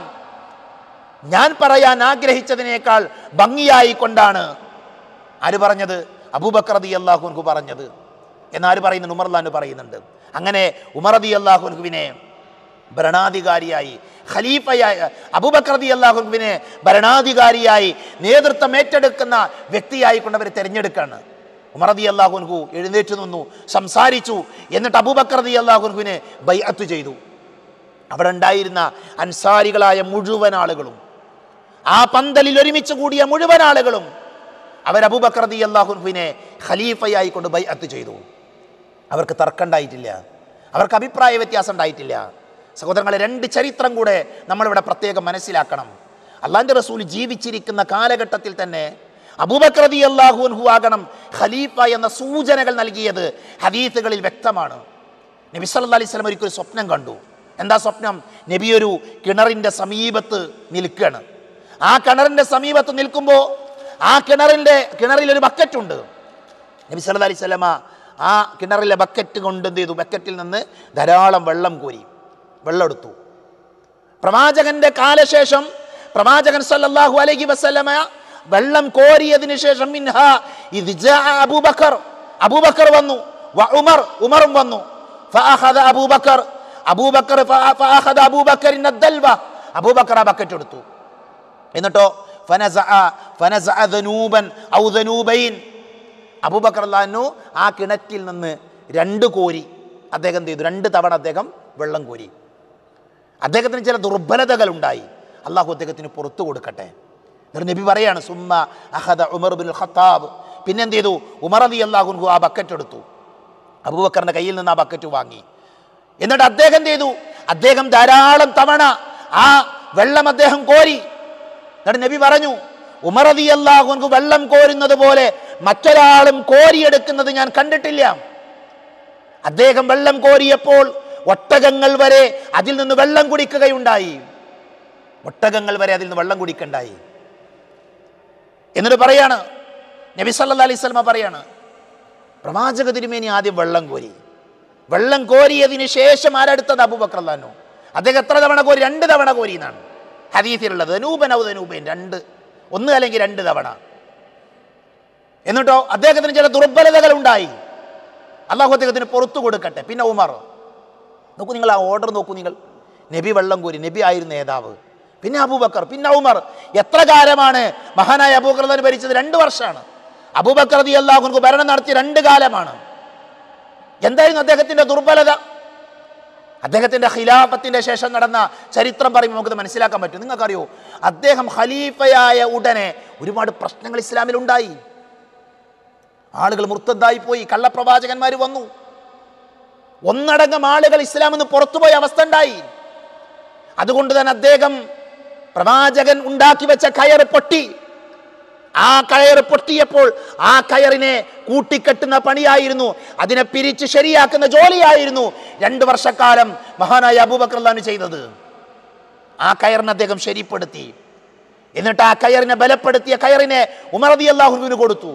ഞാൻ പറയാൻ ആഗ്രഹിച്ചതിനേക്കാൾ ഭംഗിയായി കൊണ്ടാണ് ആര് പറഞ്ഞത് അബൂബക്കർ റതി അള്ളാഹുൻഹു പറഞ്ഞത് എന്നാര് പറയുന്നുണ്ട് ഉമർലാൻ പറയുന്നുണ്ട് അങ്ങനെ ഉമർ റതി അള്ളാഹുൻഹുവിനെ ഭരണാധികാരിയായി ഖലീഫയായ അബൂബക്കർ റതി അള്ളാഹുവിനെ ഭരണാധികാരിയായി നേതൃത്വം ഏറ്റെടുക്കുന്ന വ്യക്തിയായി കൊണ്ട് അവർ തിരഞ്ഞെടുക്കുകയാണ് ഉമർ റതി അള്ളാഹുൻഹു എഴുന്നേറ്റ് നിന്നു സംസാരിച്ചു എന്നിട്ട് അബൂബക്കർ റതി അള്ളാഹുൻഹുവിനെ ബൈഅത്ത് ചെയ്തു അവിടെ ഉണ്ടായിരുന്ന അൻസാരികളായ മുഴുവൻ ആളുകളും ആ പന്തലിൽ ഒരുമിച്ച് കൂടിയ മുഴുവൻ ആളുകളും അവർ അബൂബക്കർ റതി അള്ളാഹുവിനെ ഖലീഫയായി കൊണ്ട് ബൈഅത്ത് ചെയ്തു അവർക്ക് തർക്കമുണ്ടായിട്ടില്ല അവർക്ക് അഭിപ്രായ വ്യത്യാസം ഉണ്ടായിട്ടില്ല സഹോദരങ്ങളെ രണ്ട് ചരിത്രം കൂടെ നമ്മളിവിടെ പ്രത്യേകം മനസ്സിലാക്കണം അള്ളാന്റെ റസൂൽ ജീവിച്ചിരിക്കുന്ന കാലഘട്ടത്തിൽ തന്നെ അബൂബക്രതി അള്ളാഹുൻഹു ആകണം ഖലീഫ എന്ന സൂചനകൾ നൽകിയത് ഹദീത്തുകളിൽ വ്യക്തമാണ് നബി സല്ലല്ലാഹു അലൈഹി വസല്ലം ഒരിക്കൽ സ്വപ്നം കണ്ടു എന്താ സ്വപ്നം നബി ഒരു കിണറിൻ്റെ സമീപത്ത് നിൽക്കുകയാണ് ആ കിണറിൻ്റെ സമീപത്ത് നിൽക്കുമ്പോൾ ആ കിണറിൻ്റെ കിണറിൽ ഒരു ബക്കറ്റ് ഉണ്ട് നബി സല്ലല്ലാഹു അലൈഹി വസല്ലമ ആ കിണറിലെ ബക്കറ്റ് കൊണ്ട് എന്ത് ചെയ്തു ബക്കറ്റിൽ നിന്ന് ധാരാളം വെള്ളം കോരി വെള്ളം എടുത്തു പ്രവാചകന്റെ കാലശേഷം പ്രവാചകൻ സല്ലല്ലാഹു അലൈഹി വസല്ലമ വെള്ളം കോരിയതിനു ശേഷം മിൻഹ ഇത് ജാ അബൂബക്കർ അബൂബക്കർ വന്നു വ ഉമർ ഉമറും വന്നു ഫഅഖദ അബൂബക്കർ അബൂബക്കർ ഫഅ- ഫഅഖദ അബൂബക്കറിൻ അദ്ദൽവ അബൂബക്കർ ആ ബക്കറ്റ് എടുത്തു എന്നിട്ടോ ഫനസഅ ഫനസഅ ذنوبا ഔ ذنوبين അബൂബക്കർ അള്ളാഹു ആ കിണറ്റിൽ നിന്ന് രണ്ട് കോരി അദ്ദേഹം എന്ത് ചെയ്തു രണ്ട് തവണ അദ്ദേഹം വെള്ളം കോരി അദ്ദേഹത്തിന് ചില ദുർബലതകൾ ഉണ്ടായി അള്ളാഹു അദ്ദേഹത്തിന് പുറത്തു കൊടുക്കട്ടെ എന്നിട്ട് നബി പറയാണ് സുമ്മ അഹദ ഉമർ ബിൻ ഖത്താബ് പിന്നെ എന്ത് ചെയ്തു ഉമർ അലി അള്ളാഹുൻഹു ആ ബക്കറ്റ് എടുത്തു അബൂബക്കറിന്റെ കയ്യിൽ നിന്ന് ആ ബക്കറ്റ് വാങ്ങി എന്നിട്ട് അദ്ദേഹം എന്ത് ചെയ്തു അദ്ദേഹം ധാരാളം തവണ ആ വെള്ളം അദ്ദേഹം കോരി എന്നിട്ട് നബി പറഞ്ഞു ഉമർ അലി അള്ളാഹുൻഹു വെള്ളം കോരുന്നത് പോലെ മറ്റൊരാളും കോരിയെടുക്കുന്നത് ഞാൻ കണ്ടിട്ടില്ല അദ്ദേഹം വെള്ളം കോരിയപ്പോൾ ഒട്ടകങ്ങൾ വരെ അതിൽ നിന്ന് വെള്ളം കുടിക്കുകയുണ്ടായി ഒട്ടകങ്ങൾ വരെ അതിൽ നിന്ന് വെള്ളം കുടിക്കണ്ടായി എന്നിട്ട് പറയാണ് നബി സല്ലല്ലാഹു അലൈഹി വസല്ലമ പറയാണ് പ്രവാചക തിരുമേനി ആദ്യം വെള്ളം കോരി വെള്ളം കോരിയതിന് ശേഷം ആരടുത്തത് അബൂബക്കർ അല്ലാനു അദ്ദേഹം എത്ര തവണ കോരി രണ്ട് തവണ കോരി എന്നാണ് ഹദീസിലുള്ളത് ധനൂപൻ ഔ ധനൂപൻ രണ്ട് ഒന്ന് അല്ലെങ്കിൽ രണ്ട് തവണ എന്നിട്ടോ അദ്ദേഹത്തിന് ചില ദുർബലതകൾ ഉണ്ടായി അള്ളാഹു അദ്ദേഹത്തിന് പുറത്തു കൊടുക്കട്ടെ പിന്നെ ഉമർ നോക്കൂ നിങ്ങൾ ആ ഓർഡർ നോക്കൂ നിങ്ങൾ നബി വെള്ളം കോരി നബി ആയിരുന്നു നേതാവ് പിന്നെ അബൂബക്കർ പിന്നെ ഉമർ എത്ര കാലമാണ് മഹാനായ അബൂബക്കർ തന്നെ ഭരിച്ചത് രണ്ട് വർഷമാണ് അബൂബക്കർ റതി അള്ളാഹുക്ക് ഭരണം നടത്തിയ രണ്ട് കാലമാണ് എന്തായിരുന്നു അദ്ദേഹത്തിന്റെ ദുർബലത അദ്ദേഹത്തിന്റെ ഖിലാഫത്തിന്റെ ശേഷം നടന്ന ചരിത്രം പറയുമ്പോൾ നമുക്കത് മനസ്സിലാക്കാൻ പറ്റും നിങ്ങൾക്കറിയോ അദ്ദേഹം ഖലീഫയായ ഉടനെ ഒരുപാട് പ്രശ്നങ്ങൾ ഇസ്ലാമിൽ ഉണ്ടായി ആളുകൾ മുർത്തദ്ദായി പോയി കള്ളപ്രവാചകന്മാർ വന്നു ഒന്നടങ്കം ആളുകൾ ഇസ്ലാമിൽ നിന്ന് പുറത്തുപോയ അവസ്ഥ ഉണ്ടായി അതുകൊണ്ട് തന്നെ അദ്ദേഹം പ്രവാചകൻ ഉണ്ടാക്കി വെച്ച കയർ പൊട്ടി ആ കയർ പൊട്ടിയപ്പോൾ ആ കയറിനെ കൂട്ടിക്കെട്ടുന്ന പണിയായിരുന്നു അതിനെ പിരിച്ച് ശരിയാക്കുന്ന ജോലിയായിരുന്നു രണ്ട് വർഷക്കാലം മഹാനായ അബൂബക്രല്ലാന് ചെയ്തത് ആ കയറിനെ അദ്ദേഹം ശരിപ്പെടുത്തി എന്നിട്ട് ആ കയറിനെ ബലപ്പെടുത്തിയ കയറിനെ ഉമറതി അള്ളാഹുവിന് കൊടുത്തു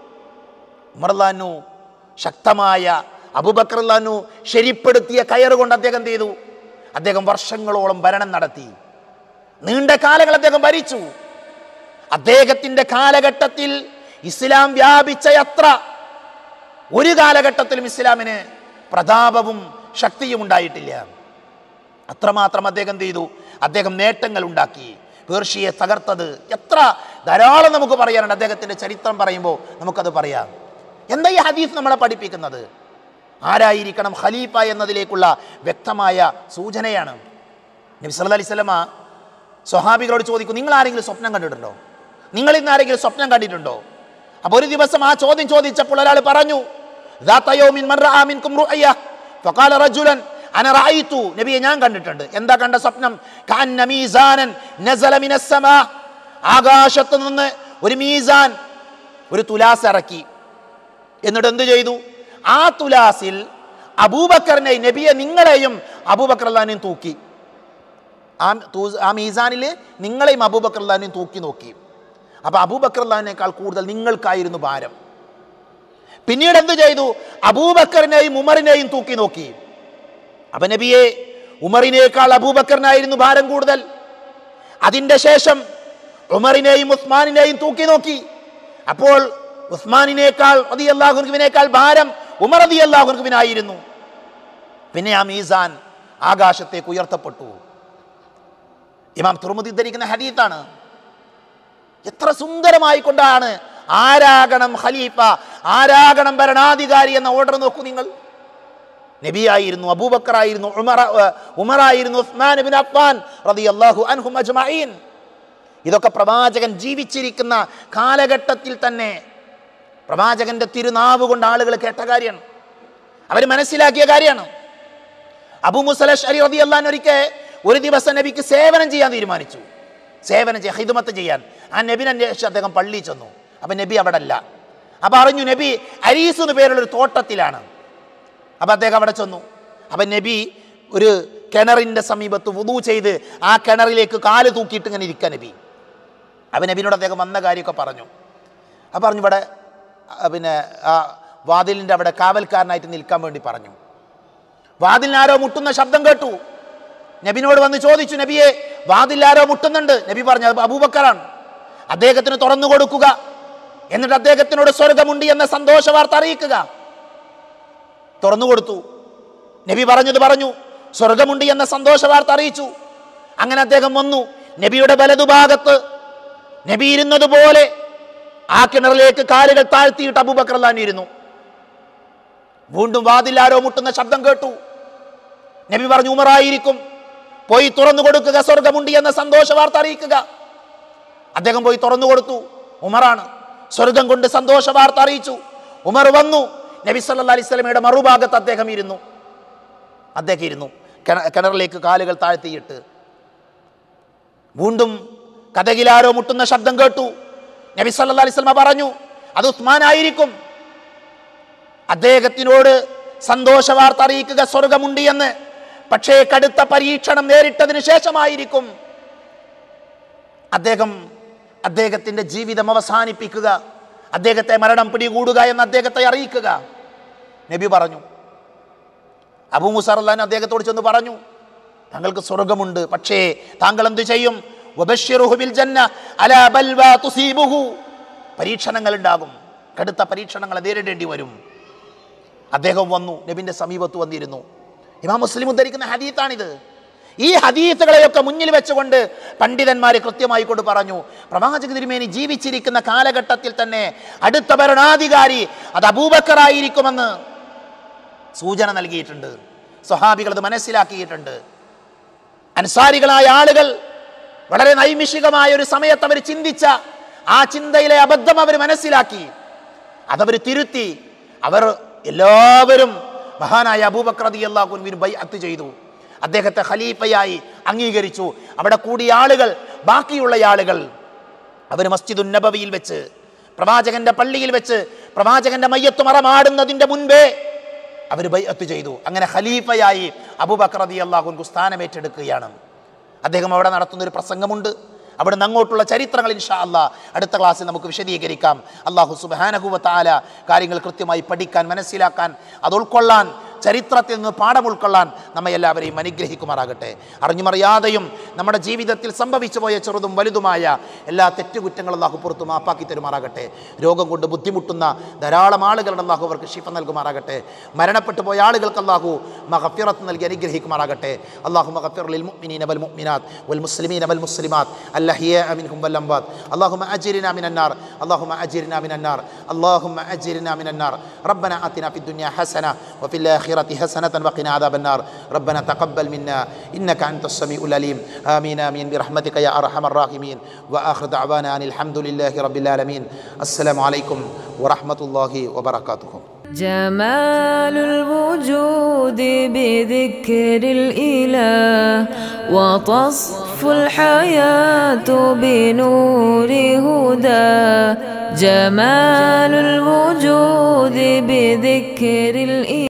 ഉമർലാനു ശക്തമായ അബുബക്രല്ലാനു ശരിപ്പെടുത്തിയ കയർ കൊണ്ട് അദ്ദേഹം എന്ത് ചെയ്തു അദ്ദേഹം വർഷങ്ങളോളം ഭരണം നടത്തി നീണ്ട കാലങ്ങൾ അദ്ദേഹം ഭരിച്ചു അദ്ദേഹത്തിന്റെ കാലഘട്ടത്തിൽ ഇസ്ലാം വ്യാപിച്ച യത്ര ഒരു കാലഘട്ടത്തിലും ഇസ്ലാമിന് പ്രതാപവും ശക്തിയും ഉണ്ടായിട്ടില്ല അത്രമാത്രം അദ്ദേഹം എന്ത് ചെയ്തു അദ്ദേഹം നേട്ടങ്ങൾ ഉണ്ടാക്കി പേർഷ്യയെ തകർത്തത് എത്ര ധാരാളം നമുക്ക് പറയാനുണ്ട് അദ്ദേഹത്തിന്റെ ചരിത്രം പറയുമ്പോൾ നമുക്കത് പറയാം എന്താ ഈ ഹദീസ് നമ്മളെ പഠിപ്പിക്കുന്നത് ആരായിരിക്കണം ഖലീഫ എന്നതിലേക്കുള്ള വ്യക്തമായ സൂചനയാണ് നബി സല്ലല്ലാഹു അലൈഹി വസല്ലമ സ്വഹാബികളോട് ചോദിക്കും നിങ്ങൾ ആരെങ്കിലും സ്വപ്നം കണ്ടിട്ടുണ്ടോ നിങ്ങൾ ഇന്ന് ആരെങ്കിലും സ്വപ്നം കണ്ടിട്ടുണ്ടോ അപ്പോൾ ഒരു ദിവസം ആ ചോദ്യം ചോദിച്ചപ്പോൾ ഒരാൾ പറഞ്ഞു ذات يوم من رأى منكم رؤيا فقال رجلا أنا رأيت നബിയെ ഞാൻ കണ്ടിട്ടുണ്ട് എന്താ കണ്ട സ്വപ്നം كأن ميزانا نزل من السماء ആകാശത്ത് നിന്ന് ഒരു മീസാൻ ഒരു തുലാസ് ഇറക്കി എന്നിട്ട് എന്ത് ചെയ്തു ആ തുലാസിൽ അബൂബക്കറിനെ നബിയെ നിങ്ങളെയും അബൂബക്കർ അള്ളഹാനെയും തൂക്കി ആ തൂ- ആ മീസാനിൽ നിങ്ങളെയും അബൂബക്കർ അള്ളഹാനെയും തൂക്കി നോക്കി അപ്പൊ അബൂബക്കർ അള്ളഹാനേക്കാൾ കൂടുതൽ നിങ്ങൾക്കായിരുന്നു ഭാരം പിന്നീട് എന്ത് ചെയ്തു അബൂബക്കറിനെയും ഉമറിനെയും തൂക്കി നോക്കി അപ്പൊ നബിയെ ഉമറിനേക്കാൾ അബൂബക്കറിനായിരുന്നു ഭാരം കൂടുതൽ അതിന്റെ ശേഷം ഉമറിനെയും ഉസ്മാനിനെയും തൂക്കി നോക്കി അപ്പോൾ ഉസ്മാനിനേക്കാൾ റതി അള്ളാഹുവിനേക്കാൾ ഭാരം ഉമർ റതി അള്ളാഹുവിനായിരുന്നു പിന്നെ ആ മീസാൻ ആകാശത്തേക്ക് ഉയർത്തപ്പെട്ടു ഇമാം തുറമുദി ധരിക്കുന്ന ഹദീത്താണ് എത്ര സുന്ദരമായി കൊണ്ടാണ് ആരാകണം ഖലീഫ ആരാകണം ഭരണാധികാരി എന്ന ഓർഡർ നോക്കൂ നിങ്ങൾ നബിയായിരുന്നു അബൂബക്കറായിരുന്നു ഉമറ ഏർ ഉമറായിരുന്നു ഉസ്മാൻ ബിൻ അഫ്ഫാൻ റളിയല്ലാഹു അൻഹും അജ്മഈൻ ഇതൊക്കെ പ്രവാചകൻ ജീവിച്ചിരിക്കുന്ന കാലഘട്ടത്തിൽ തന്നെ പ്രവാചകന്റെ തിരുനാവ് കൊണ്ട് ആളുകൾ കേട്ട കാര്യമാണ് അവർ മനസ്സിലാക്കിയ കാര്യമാണ് അബു മുസലഷ് അലി റബി അള്ളഹാൻ ഒരിക്കൽ ഒരു ദിവസം നബിക്ക് സേവനം ചെയ്യാൻ തീരുമാനിച്ചു സേവനം ചെയ്യാൻ ഹിദുമത്ത് ചെയ്യാൻ ആ നബിനെ അന്വേഷിച്ച് അദ്ദേഹം പള്ളി ചെന്നു അപ്പം നബി അവിടെ അല്ല അപ്പം അറിഞ്ഞു നബി അരീസ് എന്ന് പേരുള്ളൊരു തോട്ടത്തിലാണ് അപ്പം അദ്ദേഹം അവിടെ ചെന്നു അപ്പം നബി ഒരു കിണറിൻ്റെ സമീപത്ത് വുതു ചെയ്ത് ആ കിണറിലേക്ക് കാല് തൂക്കിയിട്ട് ഇങ്ങനെ ഇരിക്കുക നബി അവൻ നബിനോട് അദ്ദേഹം വന്ന കാര്യമൊക്കെ പറഞ്ഞു അപ്പം പറഞ്ഞു ഇവിടെ ആ, പിന്നെ ആ വാതിലിൻ്റെ അവിടെ കാവൽക്കാരനായിട്ട് നിൽക്കാൻ വേണ്ടി പറഞ്ഞു വാതിലിന് ആരോ മുട്ടുന്ന ശബ്ദം കേട്ടു നബിനോട് വന്ന് ചോദിച്ചു നബിയെ വാതിൽ ആരോ മുട്ടുന്നുണ്ട് നബി പറഞ്ഞു അത് അബൂബക്കറാണ് അദ്ദേഹത്തിന് തുറന്നു കൊടുക്കുക എന്നിട്ട് അദ്ദേഹത്തിനോട് സ്വർഗമുണ്ട് എന്ന സന്തോഷ വാർത്ത അറിയിക്കുക തുറന്നു കൊടുത്തു നബി പറഞ്ഞത് പറഞ്ഞു സ്വർഗമുണ്ട് എന്ന സന്തോഷ വാർത്ത അറിയിച്ചു അങ്ങനെ അദ്ദേഹം വന്നു നബിയുടെ വലതുഭാഗത്ത് നബി ഇരുന്നതുപോലെ ആ കിണറിലേക്ക് കാലുകൾ താഴ്ത്തിയിട്ട് അബൂബക്കർ അല്ലാൻ ഇരുന്നു വീണ്ടും വാതിൽ ആരോ മുട്ടുന്ന ശബ്ദം കേട്ടു നബി പറഞ്ഞു ഉമറായിരിക്കും പോയി തുറന്നു കൊടുക്കുക സ്വർഗമുണ്ട് എന്ന സന്തോഷ വാർത്ത അറിയിക്കുക അദ്ദേഹം പോയി തുറന്നു കൊടുത്തു ഉമറാണ് സ്വർഗം കൊണ്ട് സന്തോഷ വാർത്ത അറിയിച്ചു ഉമർ വന്നു നബി സല്ലാ അലൈഹി സ്വലമയുടെ മറുഭാഗത്ത് അദ്ദേഹം ഇരുന്നു അദ്ദേഹം ഇരുന്നു കിണ- കിണറിലേക്ക് കാലുകൾ താഴ്ത്തിയിട്ട് വീണ്ടും കഥകിലാരോ മുട്ടുന്ന ശബ്ദം കേട്ടു നബി സല്ലാ അലൈഹി സ്വലമ പറഞ്ഞു അത് ഉസ്മാനായിരിക്കും അദ്ദേഹത്തിനോട് സന്തോഷ വാർത്ത അറിയിക്കുക സ്വർഗമുണ്ട് എന്ന് പക്ഷേ കടുത്ത പരീക്ഷണം നേരിട്ടതിന് ശേഷമായിരിക്കും അദ്ദേഹം അദ്ദേഹത്തിൻ്റെ ജീവിതം അവസാനിപ്പിക്കുക അദ്ദേഹത്തെ മരണം പിടികൂടുക എന്ന് അദ്ദേഹത്തെ അറിയിക്കുക നബി പറഞ്ഞു അബൂ മുസാർ അള്ളഹാൻ അദ്ദേഹത്തോട് ചെന്ന് പറഞ്ഞു താങ്കൾക്ക് സ്വർഗമുണ്ട് പക്ഷേ താങ്കൾ എന്ത് ചെയ്യും വബശ്ശിറുഹു ബിൽ ജന്ന അലാ ബൽവാ തുസീബുഹു പരീക്ഷണങ്ങൾ ഉണ്ടാകും കടുത്ത പരീക്ഷണങ്ങളെ നേരിടേണ്ടി വരും അദ്ദേഹം വന്നു നബിന്റെ സമീപത്ത് വന്നിരുന്നു ഇമാം മുസ്ലിം ഉദ്ധരിക്കുന്ന ഹദീത്താണിത് ഈ ഹദീത്തുകളെയൊക്കെ മുന്നിൽ വെച്ചുകൊണ്ട് പണ്ഡിതന്മാർ കൃത്യമായി കൊണ്ട് പറഞ്ഞു പ്രവാചക തിരുമേനി ജീവിച്ചിരിക്കുന്ന കാലഘട്ടത്തിൽ തന്നെ അടുത്ത ഭരണാധികാരി അത് അബൂബക്കറായിരിക്കുമെന്ന് സൂചന നൽകിയിട്ടുണ്ട് സ്വഹാബികൾ അത് മനസ്സിലാക്കിയിട്ടുണ്ട് അൻസാരികളായ ആളുകൾ വളരെ നൈമിഷികമായ ഒരു സമയത്ത് അവർ ചിന്തിച്ച ആ ചിന്തയിലെ അബദ്ധം അവർ മനസ്സിലാക്കി അതവർ തിരുത്തി അവർ എല്ലാവരും മഹാനായ അബൂബക്കർ റതി അള്ളാഹുവിന് ബൈഅത്ത് ചെയ്തു അദ്ദേഹത്തെ ഖലീഫയായി അംഗീകരിച്ചു അവിടെ കൂടിയ ആളുകൾ ബാക്കിയുള്ള ആളുകൾ അവർ മസ്ജിദുൻ നബവിയിൽ വെച്ച് പ്രവാചകന്റെ പള്ളിയിൽ വെച്ച് പ്രവാചകന്റെ മയ്യത്ത് മറമാടുന്നതിന്റെ മുൻപേ അവർ ബൈഅത്ത് ചെയ്തു അങ്ങനെ ഖലീഫയായി അബൂബക്കർ റതി അള്ളാഹുൻകു സ്ഥാനമേറ്റെടുക്കുകയാണ് അദ്ദേഹം അവിടെ നടത്തുന്ന ഒരു പ്രസംഗമുണ്ട് അവിടെ നിന്ന് അങ്ങോട്ടുള്ള ചരിത്രങ്ങൾ ഇൻഷാ അല്ലാ അടുത്ത ക്ലാസ്സിൽ നമുക്ക് വിശദീകരിക്കാം അള്ളാഹു സുബാനഹുവ താല കാര്യങ്ങൾ കൃത്യമായി പഠിക്കാൻ മനസ്സിലാക്കാൻ അത് ഉൾക്കൊള്ളാൻ ചരിത്രത്തിൽ നിന്ന് പാഠം ഉൾക്കൊള്ളാൻ നമ്മെ എല്ലാവരെയും അനുഗ്രഹിക്കുമാറാകട്ടെ അറിഞ്ഞുമറിയാതെയും നമ്മുടെ ജീവിതത്തിൽ സംഭവിച്ചു പോയ ചെറുതും വലുതുമായ എല്ലാ തെറ്റുകുറ്റങ്ങളും അള്ളാഹു പുറത്തു മാപ്പാക്കി തരുമാറാകട്ടെ രോഗം കൊണ്ട് ബുദ്ധിമുട്ടുന്ന ധാരാളം ആളുകളുടെ അള്ളാഹു അവർക്ക് ഷിഫ നൽകുമാറാകട്ടെ മരണപ്പെട്ടു പോയ ആളുകൾക്ക് അള്ളാഹു മഹഫിറത്ത് നൽകി അനുഗ്രഹിക്കുമാറാകട്ടെ അള്ളാഹു മഹഫിർ ലിൽ മുഅ്മിനീന വൽ മുഅ്മിനാത്ത് വൽ മുസ്ലിമീന വൽ മുസ്ലിമാത്ത് അല്ലഹിയ മിൻഹും വൽ അംവാത്ത് اللهم أجرنا من النار اللهم أجرنا من النار اللهم أجرنا من النار ربنا آتنا في الدنيا حسنة وفي الآخرة حسنة وقنا عذاب النار ربنا تقبل منا إنك أنت السميع العليم آمين آمين برحمتك يا أرحم الراحمين وآخر دعوانا أن الحمد لله رب العالمين السلام عليكم ورحمة الله وبركاته جمال الوجود بذكر الإله وتصف الحياة بنور هدى جمال الوجود بذكر الإله